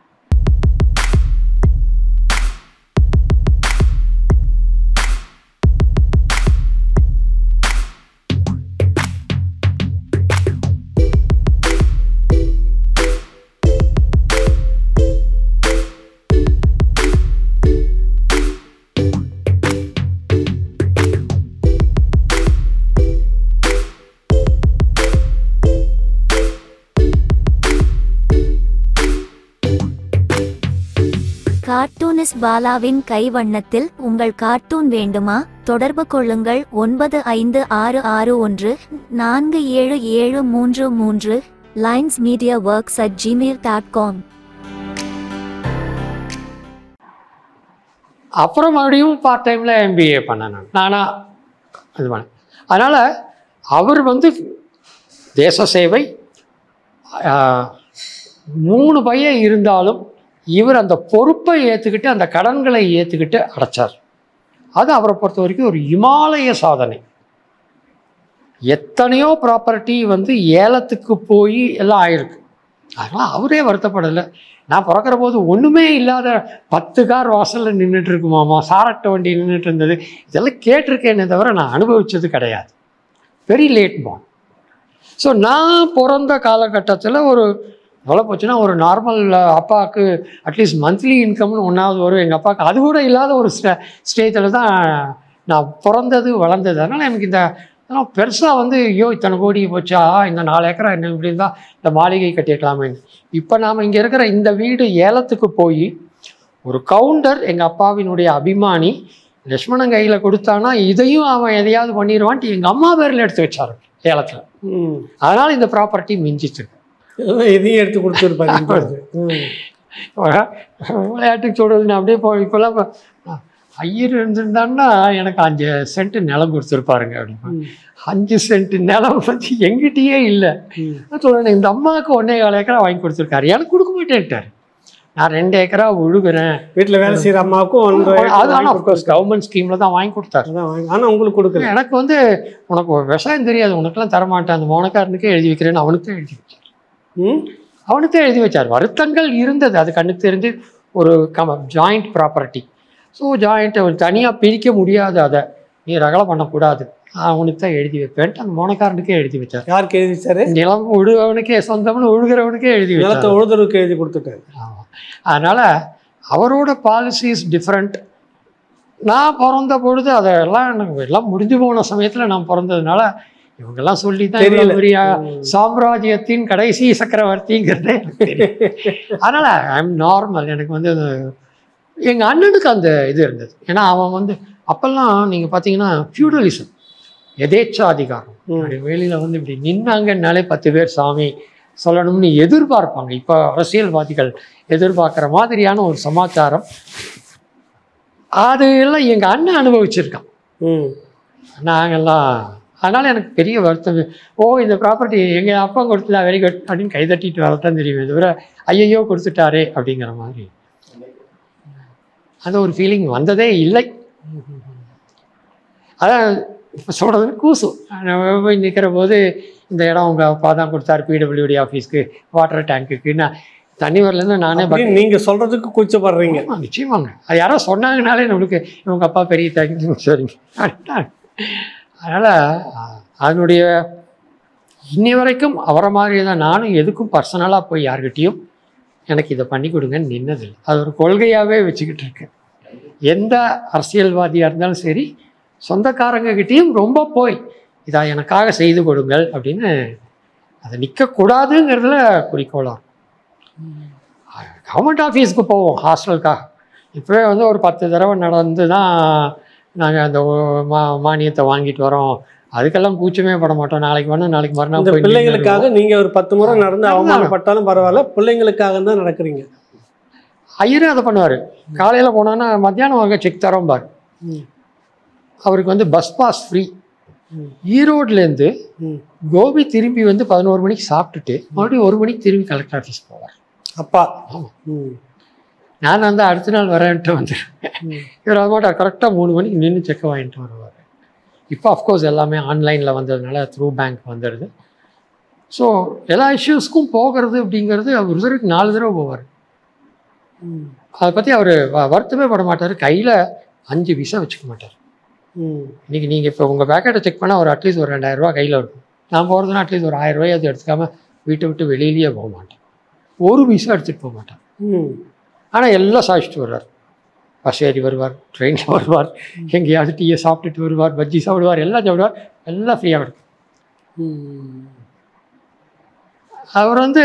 கார்ட்டூனிஸ்ட் பாலாவின் கைவண்ணத்தில் உங்கள் கார்ட்டூன் வேண்டுமா தொடர்பு கொள்ளுங்கள் ஒன்பது ஐந்து ஆறு ஆறு ஒன்று நான்கு ஏழு ஏழு மூன்று மூன்று lines media works at Gmail dot com அப்புறம் மறுபடியும் பார்ட் டைமில் எம்பிஏ பண்ணேன் நான் நானா இது பண்ணேன் அதனால் அவர் வந்து தேச சேவை ஆஹ், மூணு பையன் இருந்தாலும் இவர் அந்த பொறுப்பை ஏற்றுக்கிட்டு அந்த கடன்களை ஏற்றுக்கிட்டு அடைச்சார் அது அவரை பொறுத்த வரைக்கும் ஒரு இமாலய சாதனை எத்தனையோ ப்ராப்பர்ட்டி வந்து ஏலத்துக்கு போய் எல்லாம் ஆயிருக்கு அதனால் அவரே வருத்தப்படலை நான் பிறக்கிற போது ஒன்றுமே இல்லாத பத்து கார் வாசலில் நின்றுட்டு இருக்குமாமா சாரட்ட வண்டி நின்றுட்டு இருந்தது இதெல்லாம் கேட்டிருக்கேனே தவிர நான் அனுபவிச்சது கிடையாது வெரி லேட் பார்ன் ஸோ நான் பிறந்த காலகட்டத்தில் ஒரு எவ்வளோ போச்சுன்னா ஒரு நார்மல் அப்பாவுக்கு அட்லீஸ்ட் மந்த்லி இன்கம்னு ஒன்றாவது வரும் எங்கள் அப்பாவுக்கு அது கூட இல்லாத ஒரு ஸ்டே ஸ்டேஜில் தான் நான் பிறந்தது வளர்ந்தது அதனால் எனக்கு இந்த அதெல்லாம் பெருசாக வந்து ஐயோ இத்தனை கோடி போச்சா இந்த நாலு ஏக்கரா என்ன இப்படி இருந்தால் இந்த மாளிகை கட்டியிருக்கலாமேன்னு இப்போ நாம் இங்கே இருக்கிற இந்த வீடு ஏலத்துக்கு போய் ஒரு கவுண்டர் எங்கள் அப்பாவினுடைய அபிமானி லட்சுமணன் கையில் கொடுத்தானா இதையும் அவன் எதையாவது பண்ணிடுவான்ட்டு எங்கள் அம்மா பேரில் எடுத்து வச்சாரு ஏலத்தில் ம் அதனால் இந்த ப்ராப்பர்ட்டி மிஞ்சிச்சு இதெல்லாம் எதையும் எடுத்து கொடுத்துருப்பாங்க ம் விளையாட்டுக்கு சொல்கிறது நான் அப்படியே போ இப்போல்லாம் இப்ப, அஹ், ஐயர் இருந்திருந்தான்னா எனக்கு அஞ்சு சென்ட் நிலம் கொடுத்துருப்பாருங்க அப்படின்னு ம். அஞ்சு சென்ட் நிலம் பற்றி எங்கிட்டயே இல்லை ம். நான் சொல்கிறேன் இந்த அம்மாவுக்கு ஒன்றே கால் ஏக்கரா வாங்கி கொடுத்துருக்காரு எனக்கு கொடுக்க மாட்டேன்ட்டார் நான் ரெண்டு ஏக்கரா உழுகுறேன் வீட்டில் வேலை செய்கிற அம்மாவுக்கும் ஒன்று அது ஆனால் அஃப்கோர்ஸ் கவர்மெண்ட் ஸ்கீமில் தான் வாங்கி கொடுத்தாரு ஆனால் உங்களுக்கு கொடுக்கல எனக்கு வந்து உனக்கு ஒரு விவசாயம் தெரியாது உனக்கெல்லாம் தரமாட்டேன் அந்த மோனக்காரனுக்கே எழுதி வைக்கிறேன்னு அவனுக்கே எழுதி வச்சார் ம் அவனுக்கே எழுதி வச்சார் வருத்தங்கள் இருந்தது அது கண்ணுக்கு தெரிஞ்சு ஒரு கம ஜாயிண்ட் ப்ராப்பர்ட்டி ஸோ ஜாயிண்ட்டை தனியாக பிரிக்க முடியாது அதை நீ ரகலை பண்ணக்கூடாது அவனுக்கு தான் எழுதி வைப்பேன்ட்டு அந்த மோனக்காரனுக்கே எழுதி வச்சார் யாருக்கு எழுதி வச்சாரு நிலம் உழுகிறவனுக்கே சொந்தம்னு உழுகிறவனுக்கே எழுதி நிலத்தை வச்சார் உழுதுறதுக்கு எழுதி கொடுத்துட்டாரு ஆமாம் அதனால் அவரோட பாலிசிஸ் டிஃப்ரெண்ட் நான் பிறந்த பொழுது அதெல்லாம் எனக்கு எல்லாம் முடிஞ்சு போன சமயத்தில் நான் பிறந்ததுனால இவங்கெல்லாம் சொல்லி தான் தெரியல. இவ்வளவு பெரிய சாம்ராஜ்யத்தின் கடைசி சக்கரவர்த்திங்கிறதே எனக்கு தெரியும் அதனால் ஐம் நார்மல் எனக்கு வந்து எங்கள் அண்ணனுக்கு அந்த இது இருந்தது ஏன்னா அவன் வந்து அப்போல்லாம் நீங்கள் பார்த்தீங்கன்னா ஃபியூடலிசம் எதேச்சாதிகாரம் ம். அப்படி வெளியில் வந்து இப்படி நின்னாங்கன்னாலே பத்து பேர் சாமி சொல்லணும்னு எதிர்பார்ப்பாங்க இப்போ அரசியல்வாதிகள் எதிர்பார்க்குற மாதிரியான ஒரு சமாச்சாரம் அது எல்லாம் எங்கள் அண்ணன் அனுபவிச்சிருக்கான் ம் நாங்கெல்லாம் அதனால் எனக்கு பெரிய வருத்தம் ஓ இந்த ப்ராப்பர்ட்டி எங்கள் அப்பா கொடுத்ததா வெரி குட் அப்படின்னு கை தட்டிட்டு வரத்தான் தெரியுமே தவிர ஐயையோ கொடுத்துட்டாரே அப்படிங்கிற மாதிரி அந்த ஒரு ஃபீலிங் வந்ததே இல்லை அதான் இப்போ சொல்கிறதுன்னு கூசும் நான் போய் நிற்கிற போது இந்த இடம் உங்கள் அப்பா தான் கொடுத்தாரு பிடபிள்யூடி ஆஃபீஸ்க்கு வாட்டர் டேங்க்குக்கு நான் தண்ணி வரலன்னு நானே அப்படின்னு நீங்க சொல்றதுக்கு கூச்சப்படுறீங்க ஆமா, நிச்சயமாங்க அது யாரோ சொன்னாங்கனாலே நம்மளுக்கு இவங்க அப்பா பெரிய தேங்க்யூ சரிங்க அதனால் அதனுடைய இன்னி வரைக்கும் அவரை மாதிரி தான் நானும் எதுக்கும் பர்சனலாக போய் யார்கிட்டயும் எனக்கு இதை பண்ணி கொடுங்கன்னு நின்னதில்லை அது ஒரு கொள்கையாகவே வச்சுக்கிட்டு இருக்கேன் எந்த அரசியல்வாதியாக இருந்தாலும் சரி சொந்தக்காரங்ககிட்டயும் ரொம்ப போய் இதை எனக்காக செய்து கொடுங்கள் அப்படின்னு அது நிற்கக்கூடாதுங்கிறதுல குறிக்கோளாக கவர்மெண்ட் ஆஃபீஸ்க்கு போவோம் ஹாஸ்டலுக்காக இப்போவே வந்து ஒரு பத்து தடவை நடந்து தான் நாங்கள் அந்த ஓ- மா மானியத்தை வாங்கிட்டு வரோம் அதுக்கெல்லாம் கூச்சமே பட மாட்டோம் நாளைக்கு வேணும் நாளைக்கு மறுநாள் இந்த போய் பிள்ளைங்களுக்காக நீங்க ஒரு பத்து முறை நடந்து ஆமா. அவமானப்பட்டாலும் பரவாயில்ல பிள்ளைங்களுக்காக தான் நடக்கிறீங்க ஐயரும் அதை பண்ணுவார் காலையில் போனோன்னா மத்தியானம் வாங்க செக் தரோம் பார் ம். அவருக்கு வந்து பஸ் பாஸ் ஃப்ரீ ம். ஈரோட்லேருந்து ம். கோபி திரும்பி வந்து பதினோரு மணிக்கு சாப்பிட்டுட்டு மறுபடியும் ஒரு மணிக்கு திரும்பி கலெக்டர் ஆஃபீஸ் போவார் அப்பா ஆமா. ம். நான் வந்து அடுத்த நாள் வரேன்ட்டு வந்துடுவேன் ம். இவர் அது மாட்டார் கரெக்டாக மூணு மணிக்கு நின்று செக்கை வாங்கிட்டு வருவார் இப்போ அஃப்கோர்ஸ் எல்லாமே ஆன்லைனில் வந்ததுனால த்ரூ பேங்க் வந்துடுது ஸோ எல்லா இஷ்யூஸ்க்கும் போகிறது அப்படிங்கிறது அவர் ஒரு தடவைக்கு நாலு தடவை போவார் ம். அதை பற்றி அவர் வருத்தமே பட மாட்டார் கையில் அஞ்சு விசா வச்சுக்க மாட்டார் ம். இன்றைக்கி நீங்கள் இப்போ உங்கள் பேக்கெட்டை செக் பண்ணால் ஒரு அட்லீஸ்ட் ஒரு ரெண்டாயிரரூவா கையில் இருக்கும் நான் போகிறதுனா அட்லீஸ்ட் ஒரு ஆயிரம் ரூபாய் அது எடுத்துக்காமல் வீட்டை விட்டு வெளியிலேயே போக மாட்டேன் ஒரு விசா எடுத்துகிட்டு போக மாட்டேன் ம். ஆனால் எல்லாம் சாதிச்சுட்டு வருவார் பஸ் ஏறி வருவார் ட்ரெயினில் வருவார் எங்கேயாவது டீயை சாப்பிட்டுட்டு வருவார் பஜ்ஜி சாப்பிடுவார் எல்லாம் சாப்பிடுவார் எல்லாம் ஃப்ரீயாக இருக்கும் ம். அவர் வந்து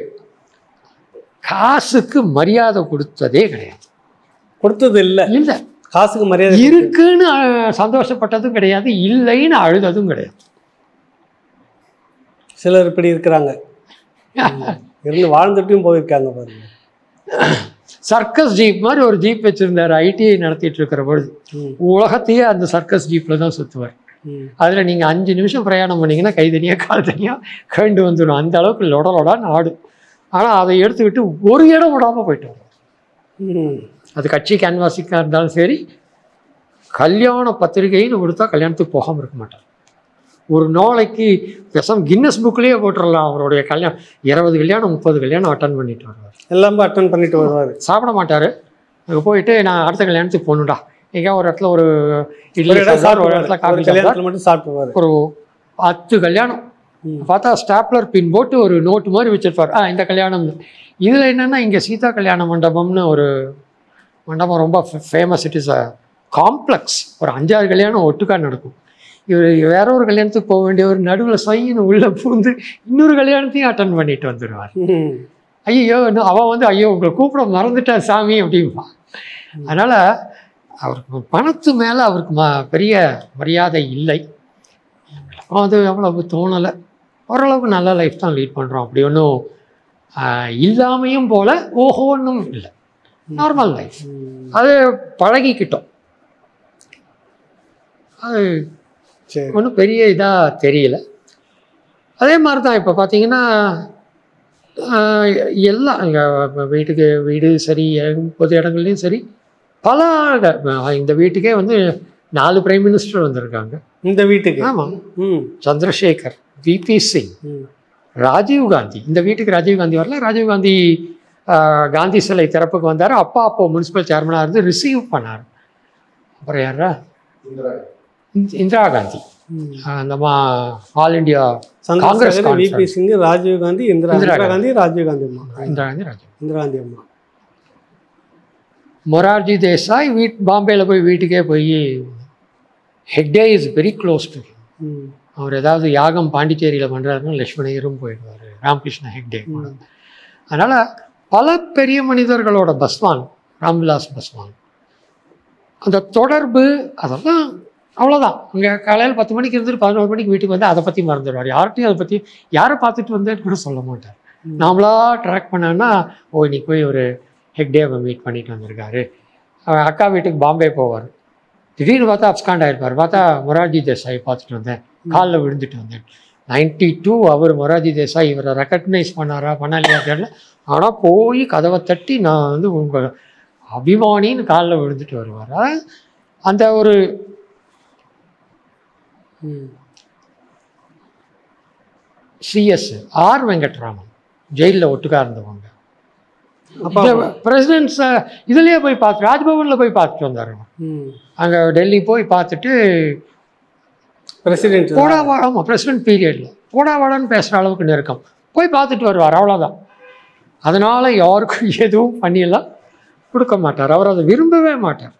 காசுக்கு மரியாதை கொடுத்ததே கிடையாது கொடுத்தது இல்ல இல்லை காசுக்கு மரியாதை இருக்குன்னு அஹ், சந்தோஷப்பட்டதும் கிடையாது இல்லைன்னு அழுததும் கிடையாது சிலர் இப்படி இருக்கிறாங்க இருந்து வாழ்ந்துட்டும் போயிருக்காங்க பாருங்க சர்க்கஸ் ஜீப் மாதிரி ஒரு ஜீப் வச்சுருந்தார் ஐடிஐ நடத்திட்டு இருக்கிற பொழுது ம். உலகத்தையே அந்த சர்க்கஸ் ஜீப்பில் தான் சுற்றுவார் ம். அதில் நீங்கள் அஞ்சு நிமிஷம் பிரயாணம் பண்ணீங்கன்னா கை தனியாக கால் தனியாக கண்டு வந்துடும் அந்த அளவுக்கு லொட லொடான்னு ஆடும் ஆனால் அதை எடுத்துக்கிட்டு ஒரு இடம் விடாமல் போயிட்டு வரும் ம். அது கட்சி கேன்வாசிக்காக இருந்தாலும் சரி கல்யாண பத்திரிகைன்னு கொடுத்தா கல்யாணத்துக்கு போகாமல் இருக்க மாட்டார் ஒரு நாளைக்கு பேசாம கின்னஸ் புக்லேயே போட்டுடலாம் அவருடைய கல்யாணம் இருபது கல்யாணம் முப்பது கல்யாணம் அட்டன் பண்ணிட்டு வருவார் எல்லாமே அட்டன் பண்ணிட்டு வருவார் சாப்பிட மாட்டார் அங்கே போயிட்டு நான் அடுத்த கல்யாணத்துக்கு போகணும்டா எங்கேயா ஒரு இடத்துல ஒரு ஒரு இட்லி இடம் சாப்பிடுவார், ஒரு இடத்துல சாப்பிடுவார் காஃபி ஒரு சாப்பிடுவார் கல்யாணத்துல மட்டும் சாப்பிடுவார் ஒரு பத்து கல்யாணம் ம். பார்த்தா ஸ்டாப்லர் பின் போட்டு ஒரு நோட்டு மாதிரி வச்சிருப்பார் ஆ இந்த கல்யாணம் இதில் என்னென்னா இங்கே சீதா கல்யாண மண்டபம்னு ஒரு மண்டபம் ரொம்ப famous it is a complex ஒரு அஞ்சாறு கல்யாணம் ஒட்டுக்கா நடக்கும் இவர் வேற ஒரு கல்யாணத்துக்கு போக வேண்டிய ஒரு நடுவில் சைன்னு உள்ளே பூந்து இன்னொரு கல்யாணத்தையும் அட்டன் பண்ணிட்டு வந்துடுவார் ம். ஐயோ இன்னும் அவன் வந்து ஐயோ உங்களை கூப்பிட மறந்துட்டார் சாமி அப்படிம்பா அதனால் அவருக்கு பணத்து மேலே அவருக்கு ம பெரிய மரியாதை இல்லை அது அவ்வளவு தோணலை ஓரளவுக்கு நல்ல லைஃப் தான் லீட் பண்ணுறோம் அப்படி ஒன்றும் இல்லாமையும் போல ஓஹோன்னும் இல்லை நார்மல் லைஃப் ம். அது பழகிக்கிட்டோம் அது சரி ஒன்றும் பெரிய இதாக தெரியல அதே மாதிரி தான் இப்போ பார்த்தீங்கன்னா ஆஹ், எல்லாம் இங்கே வீட்டுக்கு வீடு சரி எங்க- பொது இடங்கள்லையும் சரி பல ஆஹ், இந்த வீட்டுக்கே வந்து நாலு பிரைம் மினிஸ்டர் வந்திருக்காங்க இந்த வீட்டுக்கு ஆமாம் ம் சந்திரசேகர் விபி சிங் ம். ராஜீவ் காந்தி இந்த வீட்டுக்கு ராஜீவ் காந்தி வரல ராஜீவ் காந்தி ஆஹ், காந்தி சிலை திறப்புக்கு வந்தார் அப்பா அப்போ முனிசிபல் சேர்மனாக இருந்து ரிசீவ் பண்ணார் அப்புறம் யாரா இந்- இந்திரா காந்தி ம். ஆஹ், அந்தம்மா All India Congress Chandrasekhar VP conference. Singh Rajiv Gandhi Indira Indira Indira Gandhi Rajiv Gandhi அம்மா இந்திரா காந்தி ராஜீவ் இந்திரா காந்தி அம்மா மொரார்ஜி தேசாய் வீட் பாம்பேயில் போய் வீட்டுக்கே போய் Hegde is very close to ம். அவர் ஏதாவது யாகம் பாண்டிச்சேரியில் பண்ணுறாருன்னா லட்சுமணகிரும் போயிடுவார் ராமகிருஷ்ண ஹெக்டே கூட அதனால் பல பெரிய மனிதர்களோட பஸ்வான் ராம்விலாஸ் பஸ்வான் அந்த தொடர்பு அதெல்லாம் அவ்வளோதான் இங்கே காலையில் பத்து மணிக்கு இருந்துட்டு பதினோரு மணிக்கு வீட்டுக்கு வந்து அதை பற்றி மறந்துடுவார் யார்கிட்டையும் அதை பற்றி யாரை பார்த்துட்டு வந்தேன்னு கூட சொல்ல மாட்டார் ம். நாமளா ட்ராக் பண்ணான்னா ஓ இன்னைக்கு போய் ஒரு ஹெக்டேவை மீட் பண்ணிட்டு வந்திருக்காரு அவர் அக்கா வீட்டுக்கு பாம்பே போவார் திடீர்னு பார்த்தா அப்ஸ்காண்ட் ஆயிருப்பார் பார்த்தா மொரார்ஜி தேசாய் பார்த்துட்டு வந்தேன் காலில் விழுந்துட்டு வந்தேன் நைன்டி டூ அவர் மொரார்ஜி தேசாய் இவரை ரெக்கக்னைஸ் பண்ணாரா பண்ணலையா தெரியல ஆனால் போய் கதவை தட்டி நான் வந்து உங்கள் அபிமானின்னு காலில் விழுந்துட்டு வருவார் அதாவது அந்த ஒரு ம். சிஎஸ் ஆர் வெங்கட்ராமன் ஜெயிலில் ஒட்டுக்கா இருந்தவங்க அப்பா பிரசிடென்ட்ஸ் இதுலேயே போய் பார்த்து ராஜ்பவனில் போய் பார்த்துட்டு வந்தார் ம். அங்கே டெல்லி போய் பார்த்துட்டு பிரசிடென்ட் போடா வா ஆமாம் பிரசிடென்ட் பீரியடில் போடா வாடான்னு பேசுகிற அளவுக்கு நெருக்கம் போய் பார்த்துட்டு வருவார் அவ்வளோதான் அதனால் யாருக்கும் எதுவும் பண்ணியெல்லாம் கொடுக்க மாட்டார் அவர் அதை விரும்பவே மாட்டார்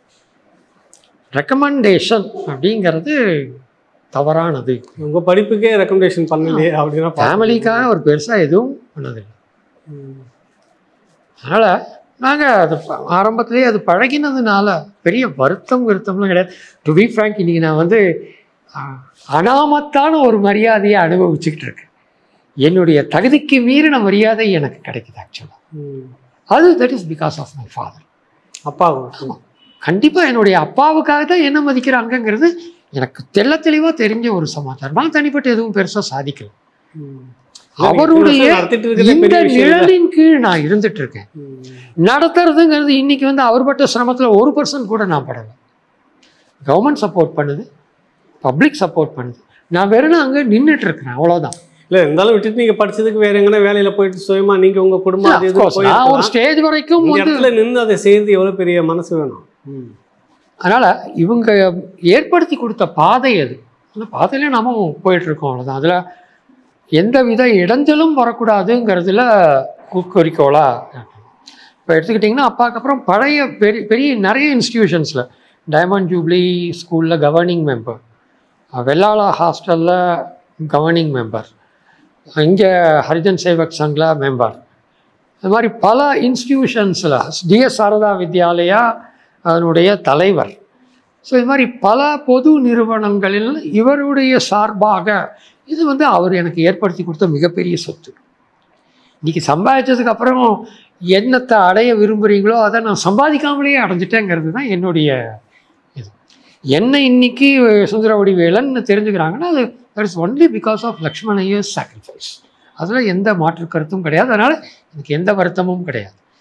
ரெக்கமெண்டேஷன் அப்படிங்கிறது தவறானது உங்க படிப்புக்கே ரெக்கமெண்டேஷன் பண்ணலையே அப்படின்னா பா- ஃபேமிலிக்காக அவர் பெருசாக எதுவும் பண்ணதில்லை ம். அதனால் நாங்கள் அது ப- ஆரம்பத்திலேயே அது பழகினதுனால பெரிய வருத்தம் வருத்தம்லாம் கிடையாது டு பி ஃப்ராங்க் இன்னைக்கு நான் வந்து ஆ, அனாமத்தான ஒரு மரியாதையை அனுபவிச்சுக்கிட்டு இருக்கேன் என்னுடைய தகுதிக்கு மீறின மரியாதை எனக்கு கிடைக்குது ஆக்சுவலாக ம். அது that is because of my father அப்பா கண்டிப்பாக என்னுடைய அப்பாவுக்காக தான் என்ன மதிக்கிறாங்கங்கிறது எனக்கு தெள்ள தெளிவாக தெரிஞ்ச ஒரு சமாச்சாரம் நான் தனிப்பட்ட எதுவும் பெருசாக சாதிக்கல ம். அவருடைய நடத்திட்டு இருக்கிறதே இந்த பெரிய விஷயம் இல்ல. நிழலின் கீழ் நான் இருந்துட்டு இருக்கேன் ம். நடத்துறதுங்கிறது இன்னைக்கு வந்து அவர் பட்ட சிரமத்தில் ஒரு பர்சன்ட் கூட நான் படலை கவர்மெண்ட் சப்போர்ட் பண்ணுது பப்ளிக் சப்போர்ட் பண்ணுது நான் வெறும் அங்கே நின்றுட்டு இருக்கிறேன் அவ்வளோதான் இல்ல இருந்தாலும் விட்டுட்டு நீங்க படிச்சதுக்கு வேற எங்கன்னா வேலையில போயிட்டு சுயமா நீங்க உங்க குடும்பம் அது இதுன்னு நான் ஒரு போயிருக்கலாம். ஸ்டேஜ் வரைக்கும் இந்த வந்து இடத்துல நின்று அதை செய்து எவ்வளவு பெரிய மனசு வேணும் ம். அதனால் இவங்க ஏற்படுத்தி கொடுத்த பாதை அது அந்த பாதையில நாம போயிட்டு இருக்கோம் அவ்வளோதான் அதில் எந்த வித இடைஞ்சலும் வரக்கூடாதுங்கிறதுல கு- குறிக்கோளா இப்போ எடுத்துக்கிட்டிங்கன்னா அப்பாவுக்கு அப்புறம் பழைய பெரிய பெரிய நிறைய இன்ஸ்டிடியூஷன்ஸில் டைமண்ட் ஜூப்ளி ஸ்கூலில் கவர்னிங் மெம்பர் வெள்ளாளா ஹாஸ்டலில் கவர்னிங் மெம்பர் இங்கே ஹரிஜன் சேவக் சங்கில் மெம்பர் இது மாதிரி பல இன்ஸ்டிடியூஷன்ஸில் டிஎஸ் சாரதா வித்யாலயா அதனுடைய தலைவர் ஸோ இது மாதிரி பல பொது நிறுவனங்களில் இவருடைய சார்பாக இது வந்து அவர் எனக்கு ஏற்படுத்தி கொடுத்த மிகப்பெரிய சொத்து இன்னைக்கு சம்பாதிச்சதுக்கு அப்புறம் என்னத்தை அடைய விரும்புகிறீங்களோ அதை நான் சம்பாதிக்காமலேயே அடைஞ்சிட்டேங்கிறது தான் என்னுடைய இது என்ன இன்னைக்கு சுந்தரவடி வேலன்னு தெரிஞ்சுக்கிறாங்கன்னா அது that is only because of Lakshmana Iyer sacrifice அதில் எந்த மாற்று கருத்தும் கிடையாது அதனால் எனக்கு எந்த வருத்தமும் கிடையாது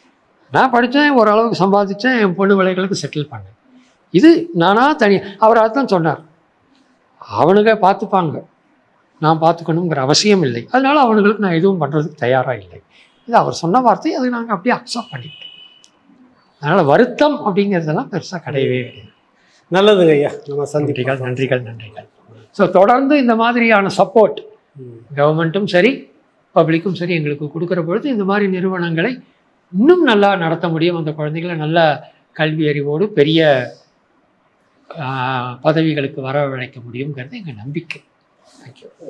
நான் படித்தேன் ஓரளவுக்கு சம்பாதிச்சேன் என் பொண்ணு விலைகளுக்கு செட்டில் பண்ணேன் இது நானாக தனி அவர் அதான் சொன்னார் அவனுங்க பார்த்துப்பாங்க நான் பார்த்துக்கணுங்கிற அவசியம் இல்லை அதனால அவனுங்களுக்கு நான் எதுவும் பண்ணுறதுக்கு தயாராக இல்லை இது அவர் சொன்ன வார்த்தை அதை நாங்கள் அப்படியே அக்செப்ட் பண்ணிட்டோம் அதனால் வருத்தம் அப்படிங்கிறதெல்லாம் பெருசாக கிடையவே கிடையாது நல்லதுங்க ஐயா நம்ம சந்திக்கலாம் நன்றிகள் நன்றிகள் நன்றிகள் ஸோ தொடர்ந்து இந்த மாதிரியான சப்போர்ட் ம். கவர்மெண்ட்டும் சரி பப்ளிக்கும் சரி எங்களுக்கு கொடுக்குற பொழுது இந்த மாதிரி நிறுவனங்களை இன்னும் நல்லா நடத்த முடியும் அந்த குழந்தைகளை நல்ல கல்வி அறிவோடு பெரிய ஆஹ், பதவிகளுக்கு வரவழைக்க முடியுங்கிறது எங்கள் நம்பிக்கை தேங்க்யூ